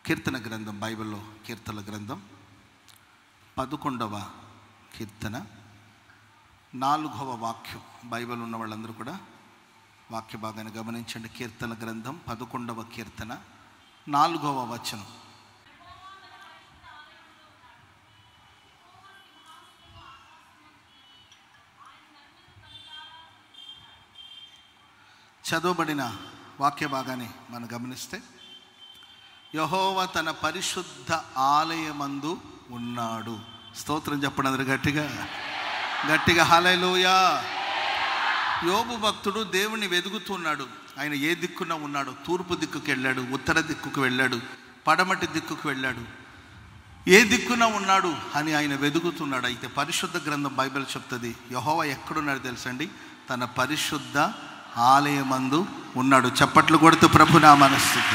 కీర్తన గ్రంథం బైబిల్లో కీర్తన గ్రంథం పదకొండవ కీర్తన నాలుగవ వాక్యం బైబిల్ ఉన్న వాళ్ళందరూ కూడా వాక్య భాగాన్ని గమనించండి కీర్తన గ్రంథం పదకొండవ కీర్తన నాలుగవ వచనం చదవబడిన వాక్య భాగాన్ని మనం గమనిస్తే యహోవ తన పరిశుద్ధ ఆలయమందు ఉన్నాడు స్తోత్రం చెప్పండి అందరు గట్టిగా గట్టిగా హలలోయా యోబు భక్తుడు దేవుణ్ణి వెతుకుతున్నాడు ఆయన ఏ దిక్కున ఉన్నాడు తూర్పు దిక్కుకు వెళ్ళాడు ఉత్తర దిక్కుకు వెళ్ళాడు పడమటి దిక్కుకు వెళ్ళాడు ఏ దిక్కున ఉన్నాడు అని ఆయన వెతుకుతున్నాడు అయితే పరిశుద్ధ గ్రంథం బైబిల్ చెప్తుంది యహోవ ఎక్కడున్నాడు తెలుసండి తన పరిశుద్ధ ఆలయమందు ఉన్నాడు చప్పట్లు కొడుతూ ప్రభు నా మనస్థితి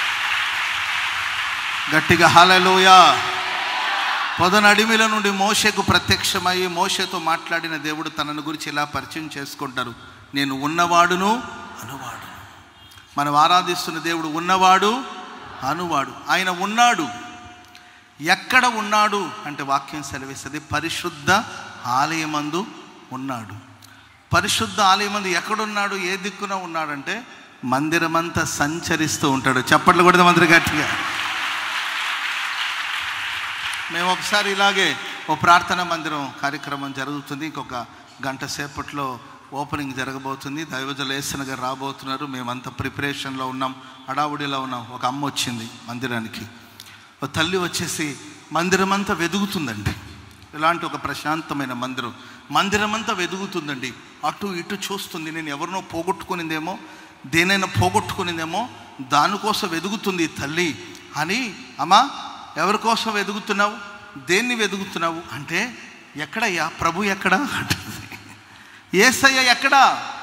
గట్టిగా హలలోయ పొదనడిమిల నుండి మోషకు ప్రత్యక్షమయ్యి మోషతో మాట్లాడిన దేవుడు తనను గురించి ఇలా పరిచయం చేసుకుంటారు నేను ఉన్నవాడును అనువాడు మనం ఆరాధిస్తున్న దేవుడు ఉన్నవాడు అనువాడు ఆయన ఉన్నాడు ఎక్కడ ఉన్నాడు అంటే వాక్యం సెలవిస్తుంది పరిశుద్ధ ఆలయమందు ఉన్నాడు పరిశుద్ధ ఆలయమందు ఎక్కడున్నాడు ఏ దిక్కున ఉన్నాడంటే మందిరమంతా సంచరిస్తూ ఉంటాడు చప్పట్లు కూడా మందిర గట్టిగా మేము ఒకసారి ఇలాగే ఓ ప్రార్థన మందిరం కార్యక్రమం జరుగుతుంది ఇంకొక గంట సేపట్లో ఓపెనింగ్ జరగబోతుంది దైవజల ఏసన గారు రాబోతున్నారు మేమంతా ప్రిపరేషన్లో ఉన్నాం హడావుడిలో ఉన్నాం ఒక అమ్మ వచ్చింది మందిరానికి ఒక తల్లి వచ్చేసి మందిరం అంతా వెదుగుతుందండి ఇలాంటి ఒక ప్రశాంతమైన మందిరం మందిరం అంతా వెదుగుతుందండి అటు ఇటు చూస్తుంది నేను ఎవరినో పోగొట్టుకునిందేమో దేనైనా పోగొట్టుకునిందేమో దానికోసం వెదుగుతుంది ఈ తల్లి అని అమ్మా ఎవరి కోసం వెదుగుతున్నావు దేన్ని వెదుగుతున్నావు అంటే ఎక్కడయ్యా ప్రభు ఎక్కడా అంటుంది ఏసయ్య ఎక్కడా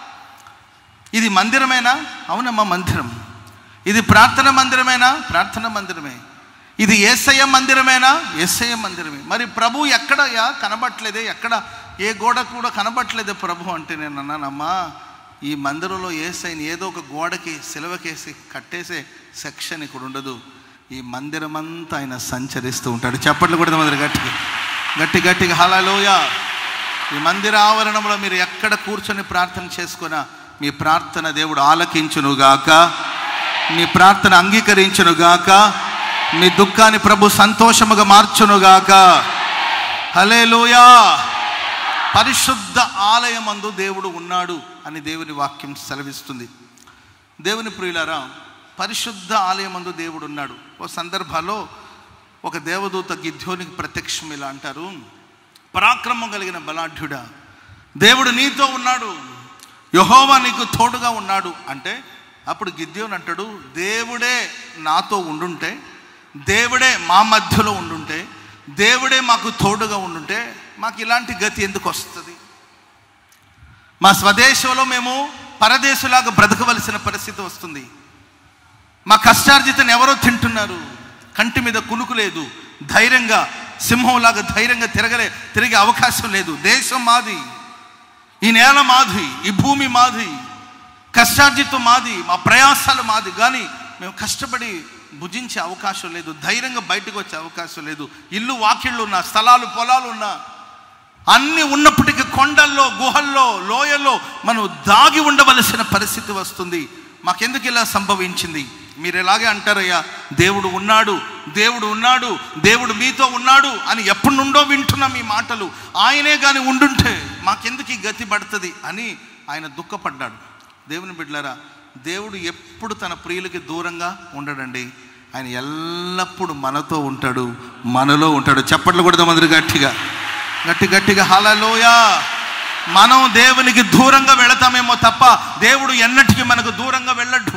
ఇది మందిరమేనా అవునమ్మా మందిరం ఇది ప్రార్థన మందిరమేనా ప్రార్థన మందిరమే ఇది ఏసయ్య మందిరమేనా ఏసయ్య మందిరమే మరి ప్రభు ఎక్కడయ్యా కనబట్లేదే ఎక్కడ ఏ గోడ కూడా కనబట్లేదే ప్రభు అంటే నేను అన్నానమ్మా ఈ మందిరంలో ఏసైని ఏదో ఒక గోడకి సిలవకేసి కట్టేసే సెక్షన్ ఇక్కడ ఉండదు ఈ మందిరం అంతా ఆయన సంచరిస్తూ ఉంటాడు చప్పట్లు కూడా మందిరం గట్టిగా గట్టి గట్టిగా హలలోయ ఈ మందిర ఆవరణంలో మీరు ఎక్కడ కూర్చొని ప్రార్థన చేసుకున్నా మీ ప్రార్థన దేవుడు ఆలకించునుగాక మీ ప్రార్థన అంగీకరించునుగాక మీ దుఃఖాన్ని ప్రభు సంతోషముగా మార్చునుగాక హలేలుయా పరిశుద్ధ ఆలయమందు దేవుడు ఉన్నాడు అని దేవుని వాక్యం సెలవిస్తుంది దేవుని ప్రియులారా పరిశుద్ధ ఆలయమందు దేవుడు ఉన్నాడు ఓ సందర్భాల్లో ఒక దేవదూత గిద్యోనికి ప్రత్యక్షం ఇలా అంటారు పరాక్రమం కలిగిన బలాఢ్యుడా దేవుడు నీతో ఉన్నాడు యహోవా నీకు తోడుగా ఉన్నాడు అంటే అప్పుడు గిద్యోన్ అంటాడు దేవుడే నాతో ఉండుంటే దేవుడే మా మధ్యలో ఉండుంటే దేవుడే మాకు తోడుగా ఉండుంటే మాకు ఇలాంటి గతి ఎందుకు వస్తుంది మా స్వదేశంలో మేము పరదేశులాగా బ్రతకవలసిన పరిస్థితి వస్తుంది మా కష్టార్జితను ఎవరో తింటున్నారు కంటి మీద కునుకు లేదు ధైర్యంగా సింహంలాగా ధైర్యంగా తిరగలే తిరిగే అవకాశం లేదు దేశం మాది ఈ నేల మాది ఈ భూమి మాది కష్టార్జితం మాది మా ప్రయాసాలు మాది కానీ మేము కష్టపడి భుజించే అవకాశం లేదు ధైర్యంగా బయటకు వచ్చే అవకాశం లేదు ఇల్లు వాకిళ్ళు ఉన్నా స్థలాలు పొలాలు ఉన్నా అన్నీ ఉన్నప్పటికీ కొండల్లో గుహల్లో లోయల్లో మనం దాగి ఉండవలసిన పరిస్థితి వస్తుంది మాకెందుకు ఇలా సంభవించింది మీరు ఎలాగే అంటారయ్యా దేవుడు ఉన్నాడు దేవుడు ఉన్నాడు దేవుడు మీతో ఉన్నాడు అని ఎప్పటి నుండో వింటున్నాం ఈ మాటలు ఆయనే కానీ ఉండుంటే మాకెందుకు ఈ గతి పడుతుంది అని ఆయన దుఃఖపడ్డాడు దేవుని బిడ్డలారా దేవుడు ఎప్పుడు తన ప్రియులకి దూరంగా ఉండడండి ఆయన ఎల్లప్పుడూ మనతో ఉంటాడు మనలో ఉంటాడు చప్పట్లు కొడదాం అందరు గట్టిగా గట్టి గట్టిగా హలలోయా మనం దేవునికి దూరంగా వెళతామేమో తప్ప దేవుడు ఎన్నటికీ మనకు దూరంగా వెళ్ళడు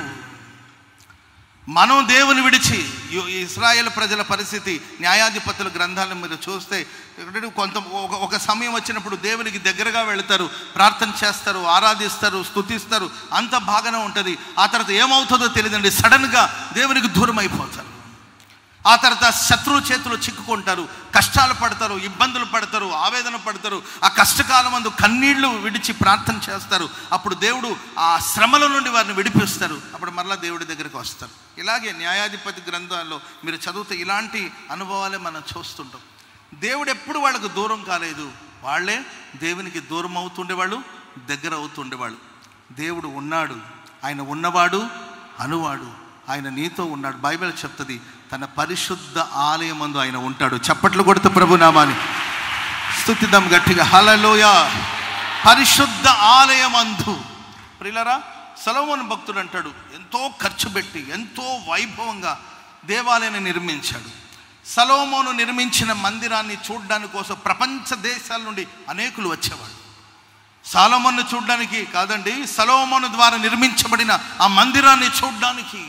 మనం దేవుని విడిచి యు- ఇస్రాయేల్ ప్రజల పరిస్థితి న్యాయాధిపతుల గ్రంథాలను మీరు చూస్తే ఇక్కడ కొంత ఒక- ఒక సమయం వచ్చినప్పుడు దేవునికి దగ్గరగా వెళతారు ప్రార్థన చేస్తారు ఆరాధిస్తారు స్తుతిస్తారు అంత బాగానే ఉంటుంది ఆ తర్వాత ఏమవుతుందో తెలియదండి సడన్గా దేవునికి దూరం అయిపోతారు ఆ తర్వాత శత్రువు చేతులు చిక్కుకుంటారు కష్టాలు పడతారు ఇబ్బందులు పడతారు ఆవేదన పడతారు ఆ కష్టకాలం మందు కన్నీళ్లు విడిచి ప్రార్థన చేస్తారు అప్పుడు దేవుడు ఆ శ్రమల నుండి వారిని విడిపిస్తారు అప్పుడు మరలా దేవుడి దగ్గరికి వస్తారు ఇలాగే న్యాయాధిపతి గ్రంథాల్లో మీరు చదివితే ఇలాంటి అనుభవాలే మనం చూస్తుంటాం దేవుడు ఎప్పుడు వాళ్ళకు దూరం కాలేదు వాళ్ళే దేవునికి దూరం అవుతుండేవాళ్ళు దగ్గర అవుతుండేవాళ్ళు దేవుడు ఉన్నాడు ఆయన ఉన్నవాడు అనువాడు ఆయన నీతో ఉన్నాడు బైబిల్ చెప్తుంది తన పరిశుద్ధ ఆలయమందు ఆయన ఉంటాడు చప్పట్లు కొడుతూ ప్రభు నామాని స్థుతిద్దాం గట్టిగా హలలోయ పరిశుద్ధ ఆలయమందు ప్రిలరా సలోమోన్ భక్తుడు అంటాడు ఎంతో ఖర్చు పెట్టి ఎంతో వైభవంగా దేవాలయాన్ని నిర్మించాడు సలోమోను నిర్మించిన మందిరాన్ని చూడడానికి కోసం ప్రపంచ దేశాల నుండి అనేకులు వచ్చేవాడు సాలోమోను చూడడానికి కాదండి సలోమోను ద్వారా నిర్మించబడిన ఆ మందిరాన్ని చూడడానికి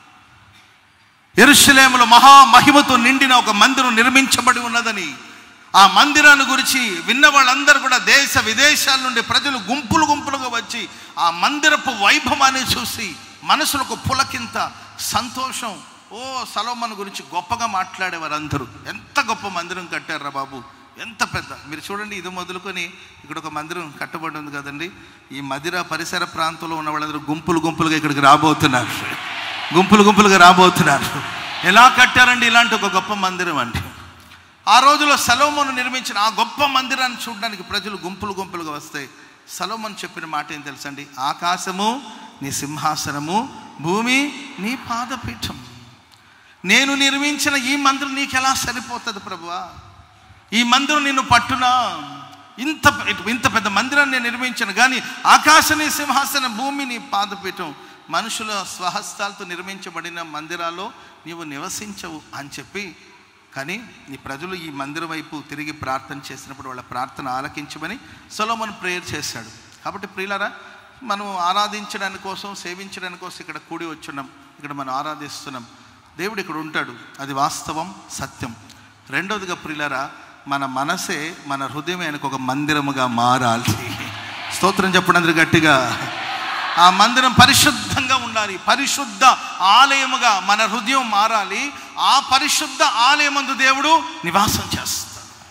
ఎరుషలేములో మహామహిమతో నిండిన ఒక మందిరం నిర్మించబడి ఉన్నదని ఆ మందిరాన్ని గురించి విన్న వాళ్ళందరూ కూడా దేశ విదేశాల నుండి ప్రజలు గుంపులు గుంపులుగా వచ్చి ఆ మందిరపు వైభవాన్ని చూసి మనసులకు పులకింత సంతోషం ఓ సలోమన్ గురించి గొప్పగా మాట్లాడేవారు అందరూ ఎంత గొప్ప మందిరం కట్టారా బాబు ఎంత పెద్ద మీరు చూడండి ఇది మొదలుకొని ఇక్కడ ఒక మందిరం కట్టబడి ఉంది కదండి ఈ మదిర పరిసర ప్రాంతంలో ఉన్న వాళ్ళందరూ గుంపులు గుంపులుగా ఇక్కడికి రాబోతున్నారు గుంపులు గుంపులుగా రాబోతున్నారు ఎలా కట్టారండి ఇలాంటి ఒక గొప్ప మందిరం అంటే ఆ రోజులో సలోమోను నిర్మించిన ఆ గొప్ప మందిరాన్ని చూడడానికి ప్రజలు గుంపులు గుంపులుగా వస్తాయి సలోమన్ చెప్పిన మాట ఏం తెలుసండి ఆకాశము నీ సింహాసనము భూమి నీ పాదపీఠం నేను నిర్మించిన ఈ మందిరం నీకు ఎలా సరిపోతుంది ప్రభువా ఈ మందిరం నిన్ను పట్టునా ఇంత ఇంత పెద్ద మందిరాన్ని నేను నిర్మించాను కానీ ఆకాశని సింహాసన భూమిని పాదపీఠం మనుషుల స్వహస్తాలతో నిర్మించబడిన మందిరాల్లో నీవు నివసించవు అని చెప్పి కానీ నీ ప్రజలు ఈ మందిరం వైపు తిరిగి ప్రార్థన చేసినప్పుడు వాళ్ళ ప్రార్థన ఆలకించమని సొలోమన్ ప్రేయర్ చేశాడు కాబట్టి ప్రియులరా మనం ఆరాధించడానికి కోసం సేవించడానికి కోసం ఇక్కడ కూడి వచ్చున్నాం ఇక్కడ మనం ఆరాధిస్తున్నాం దేవుడు ఇక్కడ ఉంటాడు అది వాస్తవం సత్యం రెండవదిగా ప్రియులరా మన మనసే మన హృదయం ఆయనకు ఒక మందిరముగా మారాలి స్తోత్రం చెప్పండి అందరు గట్టిగా ఆ మందిరం పరిశుద్ధంగా ఉండాలి పరిశుద్ధ ఆలయముగా మన హృదయం మారాలి ఆ పరిశుద్ధ ఆలయమందు దేవుడు నివాసం చేస్తాడు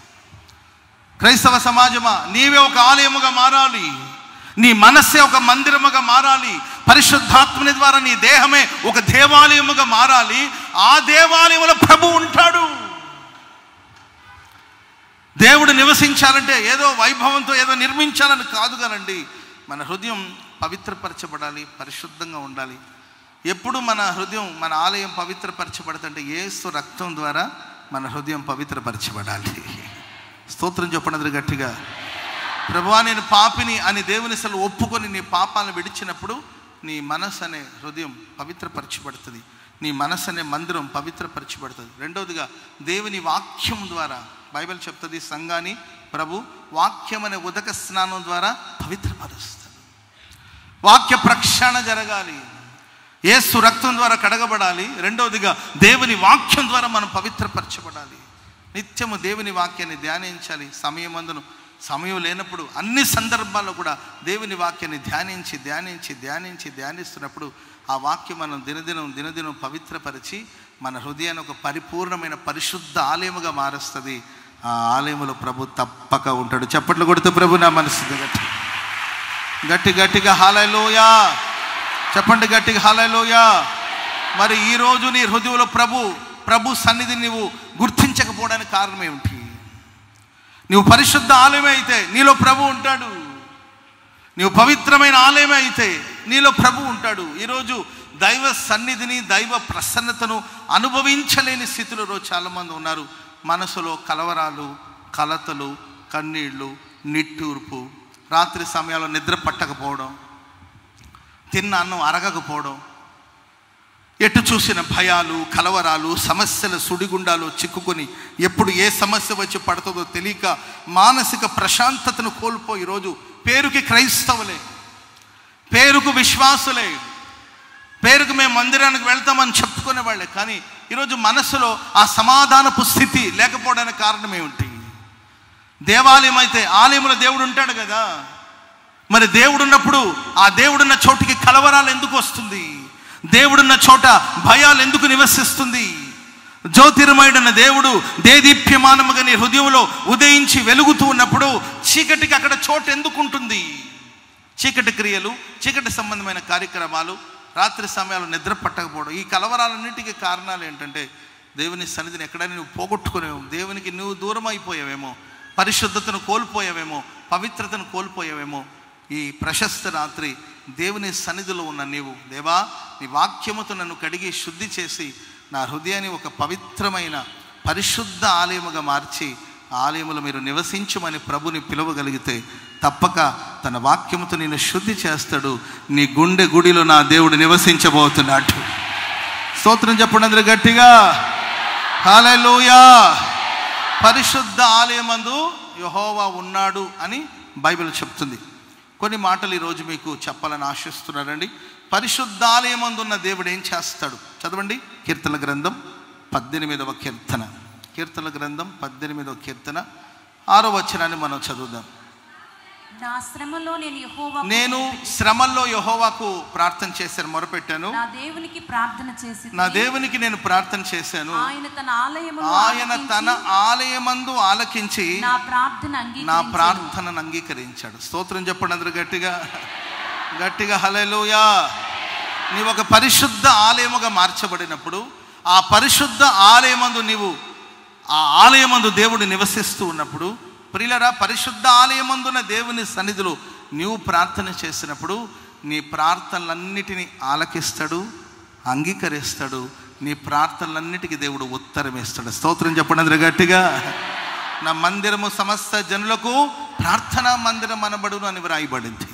క్రైస్తవ సమాజమా నీవే ఒక ఆలయముగా మారాలి నీ మనస్సే ఒక మందిరముగా మారాలి పరిశుద్ధాత్మని ద్వారా నీ దేహమే ఒక దేవాలయముగా మారాలి ఆ దేవాలయంలో ప్రభు ఉంటాడు దేవుడు నివసించాలంటే ఏదో వైభవంతో ఏదో నిర్మించాలని కాదు కానండి మన హృదయం పవిత్రపరచబడాలి పరిశుద్ధంగా ఉండాలి ఎప్పుడు మన హృదయం మన ఆలయం పవిత్రపరచబడుతుంటే ఏసు రక్తం ద్వారా మన హృదయం పవిత్రపరచబడాలి స్తోత్రం చెప్పండి గట్టిగా ప్రభువా నేను పాపిని అని దేవుని అసలు ఒప్పుకొని నీ పాపాలను విడిచినప్పుడు నీ మనసు అనే హృదయం పవిత్రపరచబడుతుంది నీ మనసు అనే మందిరం పవిత్రపరచబడుతుంది రెండవదిగా దేవుని వాక్యం ద్వారా బైబిల్ చెప్తుంది సంఘాన్ని ప్రభు వాక్యం అనే ఉదక స్నానం ద్వారా పవిత్రపరుస్తాడు వాక్య ప్రక్షాళన జరగాలి ఏసు రక్తం ద్వారా కడగబడాలి రెండవదిగా దేవుని వాక్యం ద్వారా మనం పవిత్రపరచబడాలి నిత్యము దేవుని వాక్యాన్ని ధ్యానించాలి సమయమందును సమయం లేనప్పుడు అన్ని సందర్భాల్లో కూడా దేవుని వాక్యాన్ని ధ్యానించి ధ్యానించి ధ్యానించి ధ్యానిస్తున్నప్పుడు ఆ వాక్యం మనం దినదినం దినదినం పవిత్రపరిచి మన హృదయాన్ని ఒక పరిపూర్ణమైన పరిశుద్ధ ఆలయముగా మారుస్తుంది ఆ ఆలయములో ప్రభు తప్పక ఉంటాడు చప్పట్లు కొడుతూ ప్రభు నా మనసు గట్టి గట్టి గట్టిగా హాలలోయా చెప్పండి గట్టిగా హాలలోయా మరి ఈరోజు నీ హృదయంలో ప్రభు ప్రభు సన్నిధిని నువ్వు గుర్తించకపోవడానికి కారణం ఏమిటి నువ్వు పరిశుద్ధ ఆలయమే అయితే నీలో ప్రభు ఉంటాడు నీవు పవిత్రమైన ఆలయమే అయితే నీలో ప్రభు ఉంటాడు ఈరోజు దైవ సన్నిధిని దైవ ప్రసన్నతను అనుభవించలేని స్థితిలో రోజు చాలామంది ఉన్నారు మనసులో కలవరాలు కలతలు కన్నీళ్ళు నిట్టూర్పు రాత్రి సమయాల్లో నిద్ర పట్టకపోవడం తిన్న అన్నం అరగకపోవడం ఎటు చూసిన భయాలు కలవరాలు సమస్యల సుడిగుండాలు చిక్కుకొని ఎప్పుడు ఏ సమస్య వచ్చి పడుతుందో తెలియక మానసిక ప్రశాంతతను కోల్పోయి ఈరోజు పేరుకి క్రైస్తవులే పేరుకు విశ్వాసులే పేరుకు మేము మందిరానికి వెళ్తామని చెప్పుకునే వాళ్ళే కానీ ఈరోజు మనసులో ఆ సమాధానపు స్థితి లేకపోవడానికి కారణం ఏమిటి దేవాలయం అయితే ఆలయంలో దేవుడు ఉంటాడు కదా మరి దేవుడు ఉన్నప్పుడు ఆ దేవుడున్న చోటికి కలవరాలు ఎందుకు వస్తుంది దేవుడున్న చోట భయాలు ఎందుకు నివసిస్తుంది జ్యోతిర్మయుడన్న దేవుడు దేదీప్యమానముగా నీ హృదయంలో ఉదయించి వెలుగుతూ ఉన్నప్పుడు చీకటికి అక్కడ చోటు ఎందుకుంటుంది చీకటి క్రియలు చీకటి సంబంధమైన కార్యక్రమాలు రాత్రి సమయాలు నిద్ర పట్టకపోవడం ఈ కలవరాలన్నిటికీ కారణాలు ఏంటంటే దేవుని సన్నిధిని ఎక్కడైనా నువ్వు పోగొట్టుకునేవేమో దేవునికి నువ్వు దూరం అయిపోయావేమో పరిశుద్ధతను కోల్పోయావేమో పవిత్రతను కోల్పోయావేమో ఈ ప్రశస్త రాత్రి దేవుని సన్నిధిలో ఉన్న నీవు దేవా నీ వాక్యముతో నన్ను కడిగి శుద్ధి చేసి నా హృదయాన్ని ఒక పవిత్రమైన పరిశుద్ధ ఆలయముగా మార్చి ఆ ఆలయములో మీరు నివసించమని ప్రభుని పిలవగలిగితే తప్పక తన వాక్యముతో నేను శుద్ధి చేస్తాడు నీ గుండె గుడిలో నా దేవుడు నివసించబోతున్నాడు స్తోత్రం చెప్పండి అందరూ గట్టిగా హాలూయా పరిశుద్ధ ఆలయమందు యహోవా ఉన్నాడు అని బైబిల్ చెప్తుంది కొన్ని మాటలు ఈరోజు మీకు చెప్పాలని ఆశిస్తున్నారండి పరిశుద్ధాలయమందు ఉన్న దేవుడు ఏం చేస్తాడు చదవండి కీర్తన గ్రంథం పద్దెనిమిదవ కీర్తన కీర్తన గ్రంథం పద్దెనిమిదవ కీర్తన ఆరో వచనాన్ని మనం చదువుదాం నా శ్రమలో నేను యెహోవా నేను శ్రమల్లో యహోవాకు ప్రార్థన చేశాను మొరపెట్టాను నా దేవునికి ప్రార్థన చేసి నా దేవునికి నేను ప్రార్థన చేశాను ఆయన తన ఆలయములో ఆయన తన ఆలకించి ఆలయమందు ఆలకించి నా ప్రార్థన నా అంగీకరించెను. ప్రార్థనను అంగీకరించాడు స్తోత్రం చెప్పండి అందరూ గట్టిగా గట్టిగా హలెలూయా నీవు ఒక పరిశుద్ధ ఆలయముగా మార్చబడినప్పుడు ఆ పరిశుద్ధ ఆలయమందు నీవు ఆ ఆలయమందు దేవుడు నివసిస్తూ ఉన్నప్పుడు ప్రియులరా పరిశుద్ధ ఆలయమందున దేవుని సన్నిధిలో నీవు ప్రార్థన చేసినప్పుడు నీ ప్రార్థనలన్నిటినీ ఆలకిస్తాడు అంగీకరిస్తాడు నీ ప్రార్థనలన్నిటికీ దేవుడు ఉత్తరం ఇస్తాడు స్తోత్రం చెప్పండి అందరూ గట్టిగా నా మందిరము సమస్త జనులకు ప్రార్థనా మందిరం అనబడును అని వ్రాయబడింది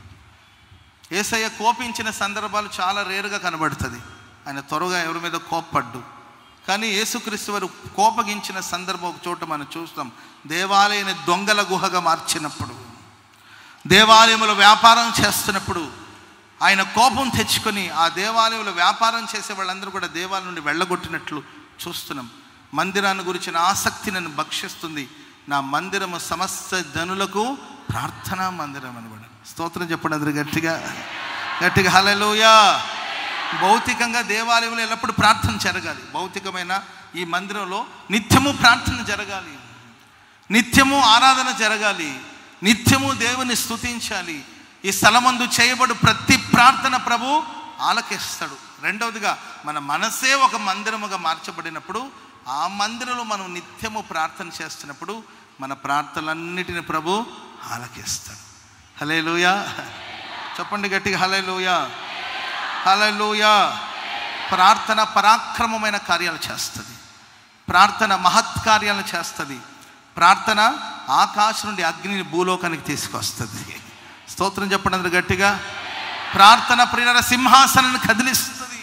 ఏసయ్య కోపించిన సందర్భాలు చాలా రేరుగా కనబడుతుంది ఆయన త్వరగా ఎవరి మీద కోప్పడ్డు కానీ యేసుక్రీస్తు వారు కోపగించిన సందర్భం ఒక చోట మనం చూస్తాం దేవాలయాన్ని దొంగల గుహగా మార్చినప్పుడు దేవాలయంలో వ్యాపారం చేస్తున్నప్పుడు ఆయన కోపం తెచ్చుకొని ఆ దేవాలయంలో వ్యాపారం చేసే వాళ్ళందరూ కూడా దేవాలయం నుండి వెళ్ళగొట్టినట్లు చూస్తున్నాం మందిరాన్ని గురించిన ఆసక్తి నన్ను భక్షిస్తుంది నా మందిరము సమస్త జనులకు ప్రార్థనా మందిరం అనబడి స్తోత్రం చెప్పండి అందరు గట్టిగా గట్టిగా హలలోయా భౌతికంగా దేవాలయంలో ఎల్లప్పుడూ ప్రార్థన జరగాలి భౌతికమైన ఈ మందిరంలో నిత్యము ప్రార్థన జరగాలి నిత్యము ఆరాధన జరగాలి నిత్యము దేవుని స్తుతించాలి ఈ స్థలమందు చేయబడు ప్రతి ప్రార్థన ప్రభు ఆలకిస్తాడు రెండవదిగా మన మనసే ఒక మందిరముగా మార్చబడినప్పుడు ఆ మందిరంలో మనం నిత్యము ప్రార్థన చేస్తున్నప్పుడు మన ప్రార్థనలన్నిటిని ప్రభు ఆలకిస్తాడు హలే చెప్పండి గట్టిగా హలే హలలుయా ప్రార్థన పరాక్రమమైన కార్యాలు చేస్తుంది ప్రార్థన మహత్కార్యాలు చేస్తుంది ప్రార్థన ఆకాశం నుండి అగ్నిని భూలోకానికి తీసుకొస్తుంది స్తోత్రం చెప్పండి అందరూ గట్టిగా ప్రార్థన ప్రియుల సింహాసనాన్ని కదిలిస్తుంది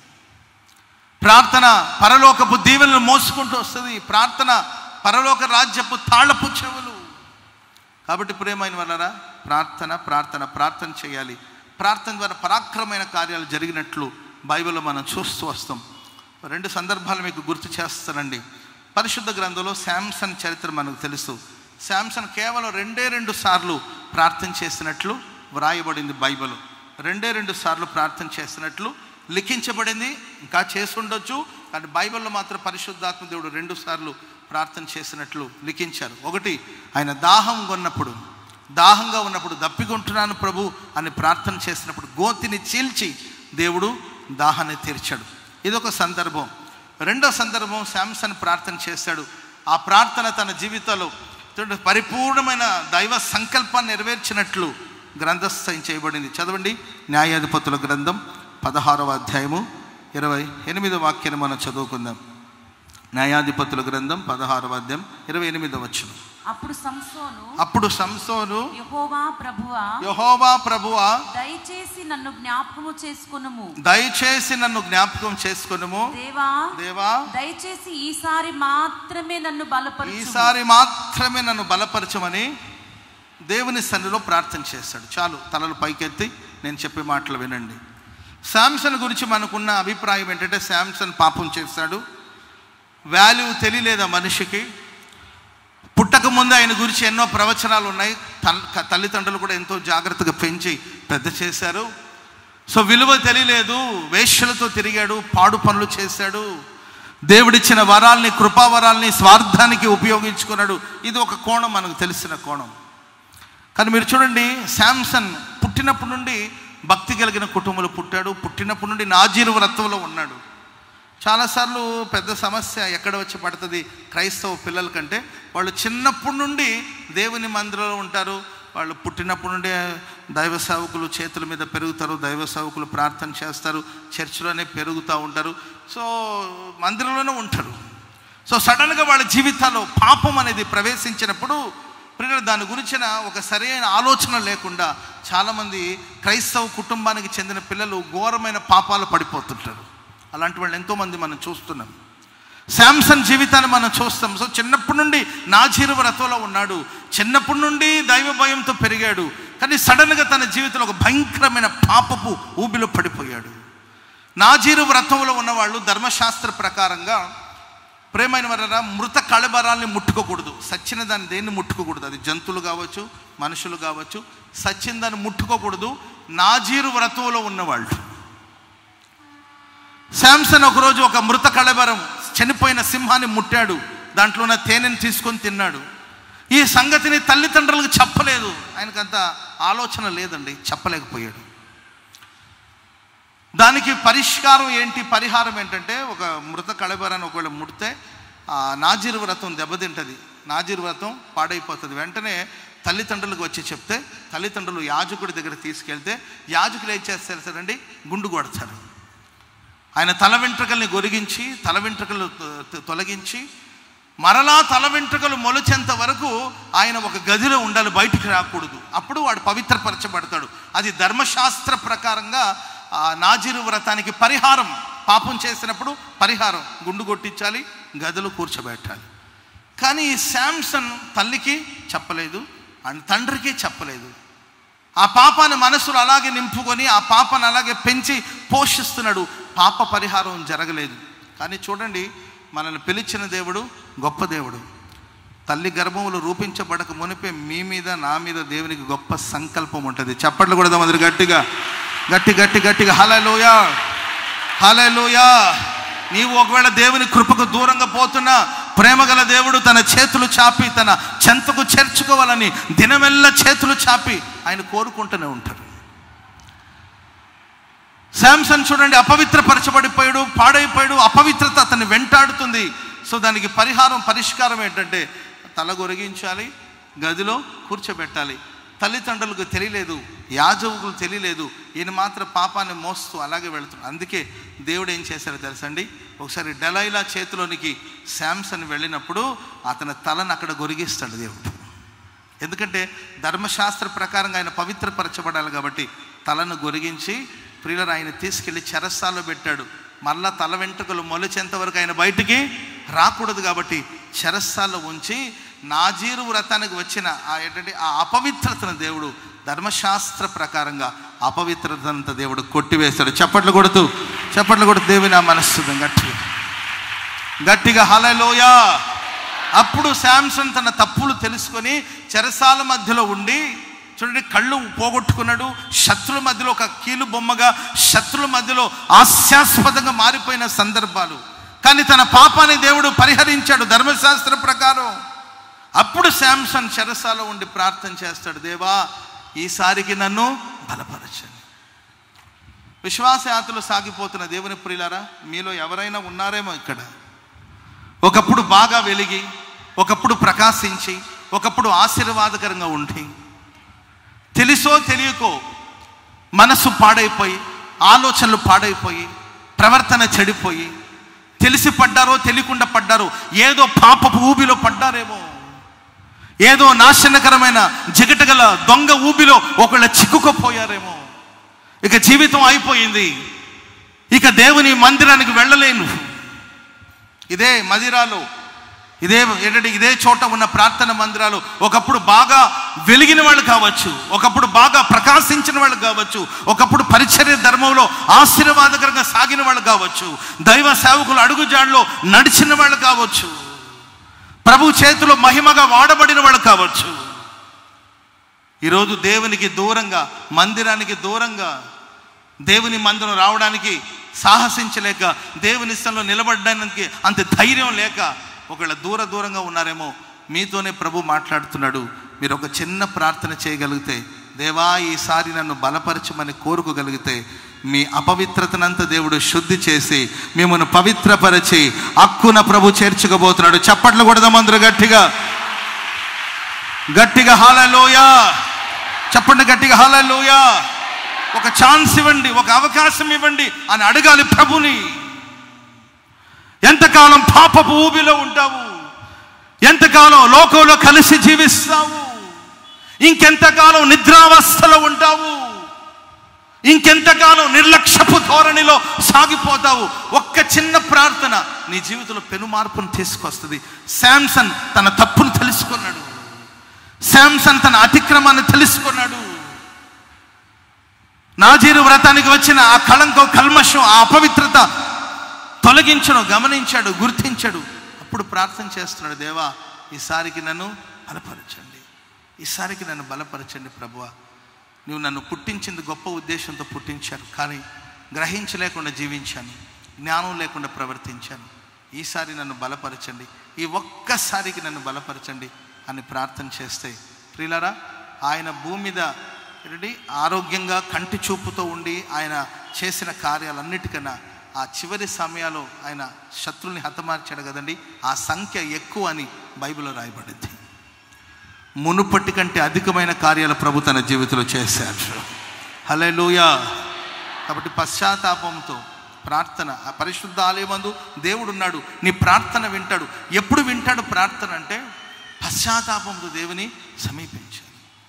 ప్రార్థన పరలోకపు దీవెనలు మోసుకుంటూ వస్తుంది ప్రార్థన పరలోక రాజ్యపు తాళపు చెవులు కాబట్టి ప్రేమైన వల్లరా ప్రార్థన ప్రార్థన ప్రార్థన చేయాలి ప్రార్థన ద్వారా పరాక్రమైన కార్యాలు జరిగినట్లు బైబిల్లో మనం చూస్తూ వస్తాం రెండు సందర్భాలు మీకు గుర్తు చేస్తానండి పరిశుద్ధ గ్రంథంలో శాంసన్ చరిత్ర మనకు తెలుసు శాంసన్ కేవలం రెండే రెండు సార్లు ప్రార్థన చేసినట్లు వ్రాయబడింది బైబిల్ రెండే రెండు సార్లు ప్రార్థన చేసినట్లు లిఖించబడింది ఇంకా చేసి ఉండొచ్చు కానీ బైబిల్లో మాత్రం పరిశుద్ధాత్మ దేవుడు రెండు సార్లు ప్రార్థన చేసినట్లు లిఖించారు ఒకటి ఆయన దాహం కొన్నప్పుడు దాహంగా ఉన్నప్పుడు దప్పికొంటున్నాను ప్రభు అని ప్రార్థన చేసినప్పుడు గోతిని చీల్చి దేవుడు దాహాన్ని తీర్చాడు ఇదొక సందర్భం రెండో సందర్భం శాంసన్ ప్రార్థన చేశాడు ఆ ప్రార్థన తన జీవితంలో చూడండి, పరిపూర్ణమైన దైవ సంకల్పాన్ని నెరవేర్చినట్లు గ్రంథస్థం చేయబడింది చదవండి న్యాయాధిపతుల గ్రంథం పదహారవ అధ్యాయము ఇరవై ఎనిమిదో వాక్యాన్ని మనం చదువుకుందాం న్యాయాధిపతుల గ్రంథం పదహారవ అధ్యాయం ఇరవై ఎనిమిదో వచ్చిన అప్పుడు సంసోను అప్పుడు సంసోను యెహోవా ప్రభువా యహోవా ప్రభువా దయచేసి నన్ను జ్ఞాపకము చేసుకొనుము దయచేసి నన్ను జ్ఞాపకం చేసుకొనుము దేవా దేవా దయచేసి ఈసారి మాత్రమే నన్ను బలపరచు ఈసారి మాత్రమే నన్ను బలపరచమని దేవుని సన్నిలో ప్రార్థన చేశాడు చాలు తలలు పైకెత్తి నేను చెప్పే మాటలు వినండి శాంసన్ గురించి మనకున్న అభిప్రాయం ఏంటంటే శాంసన్ పాపం చేశాడు వాల్యూ తెలియలేదా మనిషికి పుట్టక ముందు ఆయన గురించి ఎన్నో ప్రవచనాలు ఉన్నాయి తల్- క- తల్లిదండ్రులు కూడా ఎంతో జాగ్రత్తగా పెంచి పెద్ద చేశారు సో విలువ తెలియలేదు వేష్యలతో తిరిగాడు పాడు పనులు చేశాడు దేవుడిచ్చిన వరాల్ని కృపావరాల్ని స్వార్థానికి ఉపయోగించుకున్నాడు ఇది ఒక కోణం మనకు తెలిసిన కోణం కానీ మీరు చూడండి శాంసన్ పుట్టినప్పటి నుండి భక్తి కలిగిన కుటుంబంలో పుట్టాడు పుట్టినప్పటి నుండి నాజీరు వ్రతంలో ఉన్నాడు చాలాసార్లు పెద్ద సమస్య ఎక్కడ వచ్చి పడుతుంది క్రైస్తవ పిల్లల కంటే వాళ్ళు చిన్నప్పటి నుండి దేవుని మందిరంలో ఉంటారు వాళ్ళు పుట్టినప్పటి నుండే దైవ సేవకులు చేతుల మీద పెరుగుతారు దైవ సేవకులు ప్రార్థన చేస్తారు చర్చిలోనే పెరుగుతూ ఉంటారు సో మందిరంలోనే ఉంటారు సో సడన్గా వాళ్ళ జీవితాల్లో పాపం అనేది ప్రవేశించినప్పుడు ప్రియులు దాని గురించిన ఒక సరైన ఆలోచన లేకుండా చాలామంది క్రైస్తవ కుటుంబానికి చెందిన పిల్లలు ఘోరమైన పాపాలు పడిపోతుంటారు అలాంటి వాళ్ళు ఎంతోమంది మనం చూస్తున్నాం శాంసన్ జీవితాన్ని మనం చూస్తాం సో చిన్నప్పటి నుండి నాజీరు వ్రతంలో ఉన్నాడు చిన్నప్పటి నుండి దైవ భయంతో పెరిగాడు కానీ సడన్గా తన జీవితంలో ఒక భయంకరమైన పాపపు ఊబిలో పడిపోయాడు నాజీరు వ్రతంలో ఉన్నవాళ్ళు ధర్మశాస్త్ర ప్రకారంగా ప్రేమైన వరరా మృత కళబరాల్ని ముట్టుకోకూడదు సచ్చిన దాన్ని దేన్ని ముట్టుకోకూడదు అది జంతువులు కావచ్చు మనుషులు కావచ్చు సచ్చిన దాన్ని ముట్టుకోకూడదు నాజీరు వ్రతంలో ఉన్నవాళ్ళు శాంసన్ ఒకరోజు ఒక మృత కళబరం చనిపోయిన సింహాన్ని ముట్టాడు దాంట్లో ఉన్న తేనెని తీసుకొని తిన్నాడు ఈ సంగతిని తల్లిదండ్రులకు చెప్పలేదు ఆయనకంత ఆలోచన లేదండి చెప్పలేకపోయాడు దానికి పరిష్కారం ఏంటి పరిహారం ఏంటంటే ఒక మృత కళబరాన్ని ఒకవేళ ముడితే ఆ నాజీరు వ్రతం దెబ్బతింటది నాజీరు వ్రతం పాడైపోతుంది వెంటనే తల్లిదండ్రులకు వచ్చి చెప్తే తల్లిదండ్రులు యాజకుడి దగ్గర తీసుకెళ్తే యాజకులు ఏం చేస్తారు సరండి గుండు కొడతారు ఆయన తల వెంట్రుకల్ని గొరిగించి తల వెంట్రుకలు తొ- తొలగించి మరలా తల వెంట్రుకలు మొలిచేంత వరకు ఆయన ఒక గదిలో ఉండాలి బయటికి రాకూడదు అప్పుడు వాడు పవిత్రపరచబడతాడు అది ధర్మశాస్త్ర ప్రకారంగా ఆ నాజీరు వ్రతానికి పరిహారం పాపం చేసినప్పుడు పరిహారం గుండు కొట్టించాలి గదిలో కూర్చోబెట్టాలి కానీ ఈ శాంసన్ తల్లికి చెప్పలేదు అండ్ తండ్రికి చెప్పలేదు ఆ పాపాన్ని మనసులో అలాగే నింపుకొని ఆ పాపను అలాగే పెంచి పోషిస్తున్నాడు పాప పరిహారం జరగలేదు కానీ చూడండి మనల్ని పిలిచిన దేవుడు గొప్ప దేవుడు తల్లి గర్భములు రూపించబడక మునిపే మీ మీద నా మీద దేవునికి గొప్ప సంకల్పం ఉంటుంది చప్పట్లు కూడా మొదలు గట్టిగా గట్టి గట్టి గట్టిగా హలలోయా హలలోయా నీవు ఒకవేళ దేవుని కృపకు దూరంగా పోతున్నా ప్రేమగల దేవుడు తన చేతులు చాపి తన చెంతకు చేర్చుకోవాలని దినమెల్ల చేతులు చాపి ఆయన కోరుకుంటూనే ఉంటాడు శాంసన్ చూడండి అపవిత్రపరచబడిపోయాడు పాడైపోయాడు అపవిత్రత అతన్ని వెంటాడుతుంది సో దానికి పరిహారం పరిష్కారం ఏంటంటే తల గొరిగించాలి గదిలో కూర్చోబెట్టాలి తల్లిదండ్రులకు తెలియలేదు యాజకులు తెలియలేదు ఈయన మాత్రం పాపాన్ని మోస్తూ అలాగే వెళుతున్నాడు అందుకే దేవుడు ఏం చేశారో తెలుసండి ఒకసారి డెలైలా చేతిలోనికి శాంసన్ వెళ్ళినప్పుడు అతని తలను అక్కడ గొరిగిస్తాడు దేవుడు ఎందుకంటే ధర్మశాస్త్ర ప్రకారంగా ఆయన పవిత్రపరచబడాలి కాబట్టి తలను గొరిగించి ప్రియులను ఆయన తీసుకెళ్ళి చెరస్సాల్లో పెట్టాడు మళ్ళా తల వెంట్రుకలు మొలిచేంత వరకు ఆయన బయటికి రాకూడదు కాబట్టి చెరస్సాల్లో ఉంచి నాజీరు వ్రతానికి వచ్చిన ఆ ఏంటంటే ఆ అపవిత్రతను దేవుడు ధర్మశాస్త్ర ప్రకారంగా అపవిత్రతంత దేవుడు కొట్టివేస్తాడు చప్పట్లు కొడుతూ చప్పట్లు కొడుతూ దేవుని ఆ మనస్సు గట్టిగా గట్టిగా హలలోయా అప్పుడు శాంసన్ తన తప్పులు తెలుసుకొని చెరసాల మధ్యలో ఉండి చూడండి కళ్ళు పోగొట్టుకున్నాడు శత్రుల మధ్యలో ఒక కీలు బొమ్మగా శత్రుల మధ్యలో హాస్యాస్పదంగా మారిపోయిన సందర్భాలు కానీ తన పాపాన్ని దేవుడు పరిహరించాడు ధర్మశాస్త్ర ప్రకారం అప్పుడు శాంసన్ చెరసాలో ఉండి ప్రార్థన చేస్తాడు దేవా ఈసారికి నన్ను బలపరచండి విశ్వాసయాత్రలు సాగిపోతున్న దేవుని ప్రియులారా మీలో ఎవరైనా ఉన్నారేమో ఇక్కడ ఒకప్పుడు బాగా వెలిగి ఒకప్పుడు ప్రకాశించి ఒకప్పుడు ఆశీర్వాదకరంగా ఉండి తెలుసో తెలియకో మనసు పాడైపోయి ఆలోచనలు పాడైపోయి ప్రవర్తన చెడిపోయి తెలిసి పడ్డారో తెలియకుండా పడ్డారో ఏదో పాపపు ఊబిలో పడ్డారేమో ఏదో నాశనకరమైన జిగటగల దొంగ ఊబిలో ఒకళ్ళ చిక్కుకుపోయారేమో ఇక జీవితం అయిపోయింది ఇక దేవుని మందిరానికి వెళ్ళలేను ఇదే మదిరాలో ఇదే ఏంటంటే ఇదే చోట ఉన్న ప్రార్థన మందిరాలు ఒకప్పుడు బాగా వెలిగిన వాళ్ళు కావచ్చు ఒకప్పుడు బాగా ప్రకాశించిన వాళ్ళు కావచ్చు ఒకప్పుడు పరిచర్య ధర్మంలో ఆశీర్వాదకరంగా సాగిన వాళ్ళు కావచ్చు దైవ సేవకులు అడుగుజాడలో నడిచిన వాళ్ళు కావచ్చు ప్రభు చేతిలో మహిమగా వాడబడిన వాళ్ళు కావచ్చు ఈరోజు దేవునికి దూరంగా మందిరానికి దూరంగా దేవుని మందును రావడానికి సాహసించలేక దేవుని స్థలంలో నిలబడడానికి అంత ధైర్యం లేక ఒకవేళ దూర దూరంగా ఉన్నారేమో మీతోనే ప్రభు మాట్లాడుతున్నాడు మీరు ఒక చిన్న ప్రార్థన చేయగలిగితే దేవా ఈసారి నన్ను బలపరచమని కోరుకోగలిగితే మీ అపవిత్రతనంతా దేవుడు శుద్ధి చేసి మిమ్మల్ని పవిత్రపరిచి అక్కున ప్రభు చేర్చుకోబోతున్నాడు చప్పట్లు కొడదాం అందరూ గట్టిగా గట్టిగా హాలలోయ చెప్పండి గట్టిగా హాలలోయ ఒక ఛాన్స్ ఇవ్వండి ఒక అవకాశం ఇవ్వండి అని అడగాలి ప్రభుని ఎంతకాలం పాపపు ఊబిలో ఉంటావు ఎంతకాలం లోకంలో కలిసి జీవిస్తావు ఇంకెంతకాలం నిద్రావస్థలో ఉంటావు ఇంకెంతకాలం నిర్లక్ష్యపు ధోరణిలో సాగిపోతావు ఒక్క చిన్న ప్రార్థన నీ జీవితంలో పెను మార్పును తీసుకొస్తుంది శాంసన్ తన తప్పును తెలుసుకున్నాడు శాంసన్ తన అతిక్రమాన్ని తెలుసుకున్నాడు నాజీరు వ్రతానికి వచ్చిన ఆ కళంకం కల్మషం ఆ అపవిత్రత తొలగించడం గమనించాడు గుర్తించాడు అప్పుడు ప్రార్థన చేస్తున్నాడు దేవా ఈసారికి నన్ను బలపరచండి ఈసారికి నన్ను బలపరచండి ప్రభువా నువ్వు నన్ను పుట్టించింది గొప్ప ఉద్దేశంతో పుట్టించారు కానీ గ్రహించలేకుండా జీవించాను జ్ఞానం లేకుండా ప్రవర్తించాను ఈసారి నన్ను బలపరచండి ఈ ఒక్కసారికి నన్ను బలపరచండి అని ప్రార్థన చేస్తే ప్రియులారా ఆయన భూమి మీద ఏంటంటే ఆరోగ్యంగా కంటి చూపుతో ఉండి ఆయన చేసిన కార్యాలన్నిటికన్నా ఆ చివరి సమయాల్లో ఆయన శత్రుల్ని హతమార్చాడు కదండి ఆ సంఖ్య ఎక్కువ అని బైబిల్లో రాయబడింది మునుపటి కంటే అధికమైన కార్యాలు ప్రభు తన జీవితంలో చేశాడు హలే కాబట్టి పశ్చాత్తాపంతో ప్రార్థన ఆ పరిశుద్ధ ఆలయమందు దేవుడు ఉన్నాడు నీ ప్రార్థన వింటాడు ఎప్పుడు వింటాడు ప్రార్థన అంటే పశ్చాత్తాపంతో దేవుని సమీపించాలి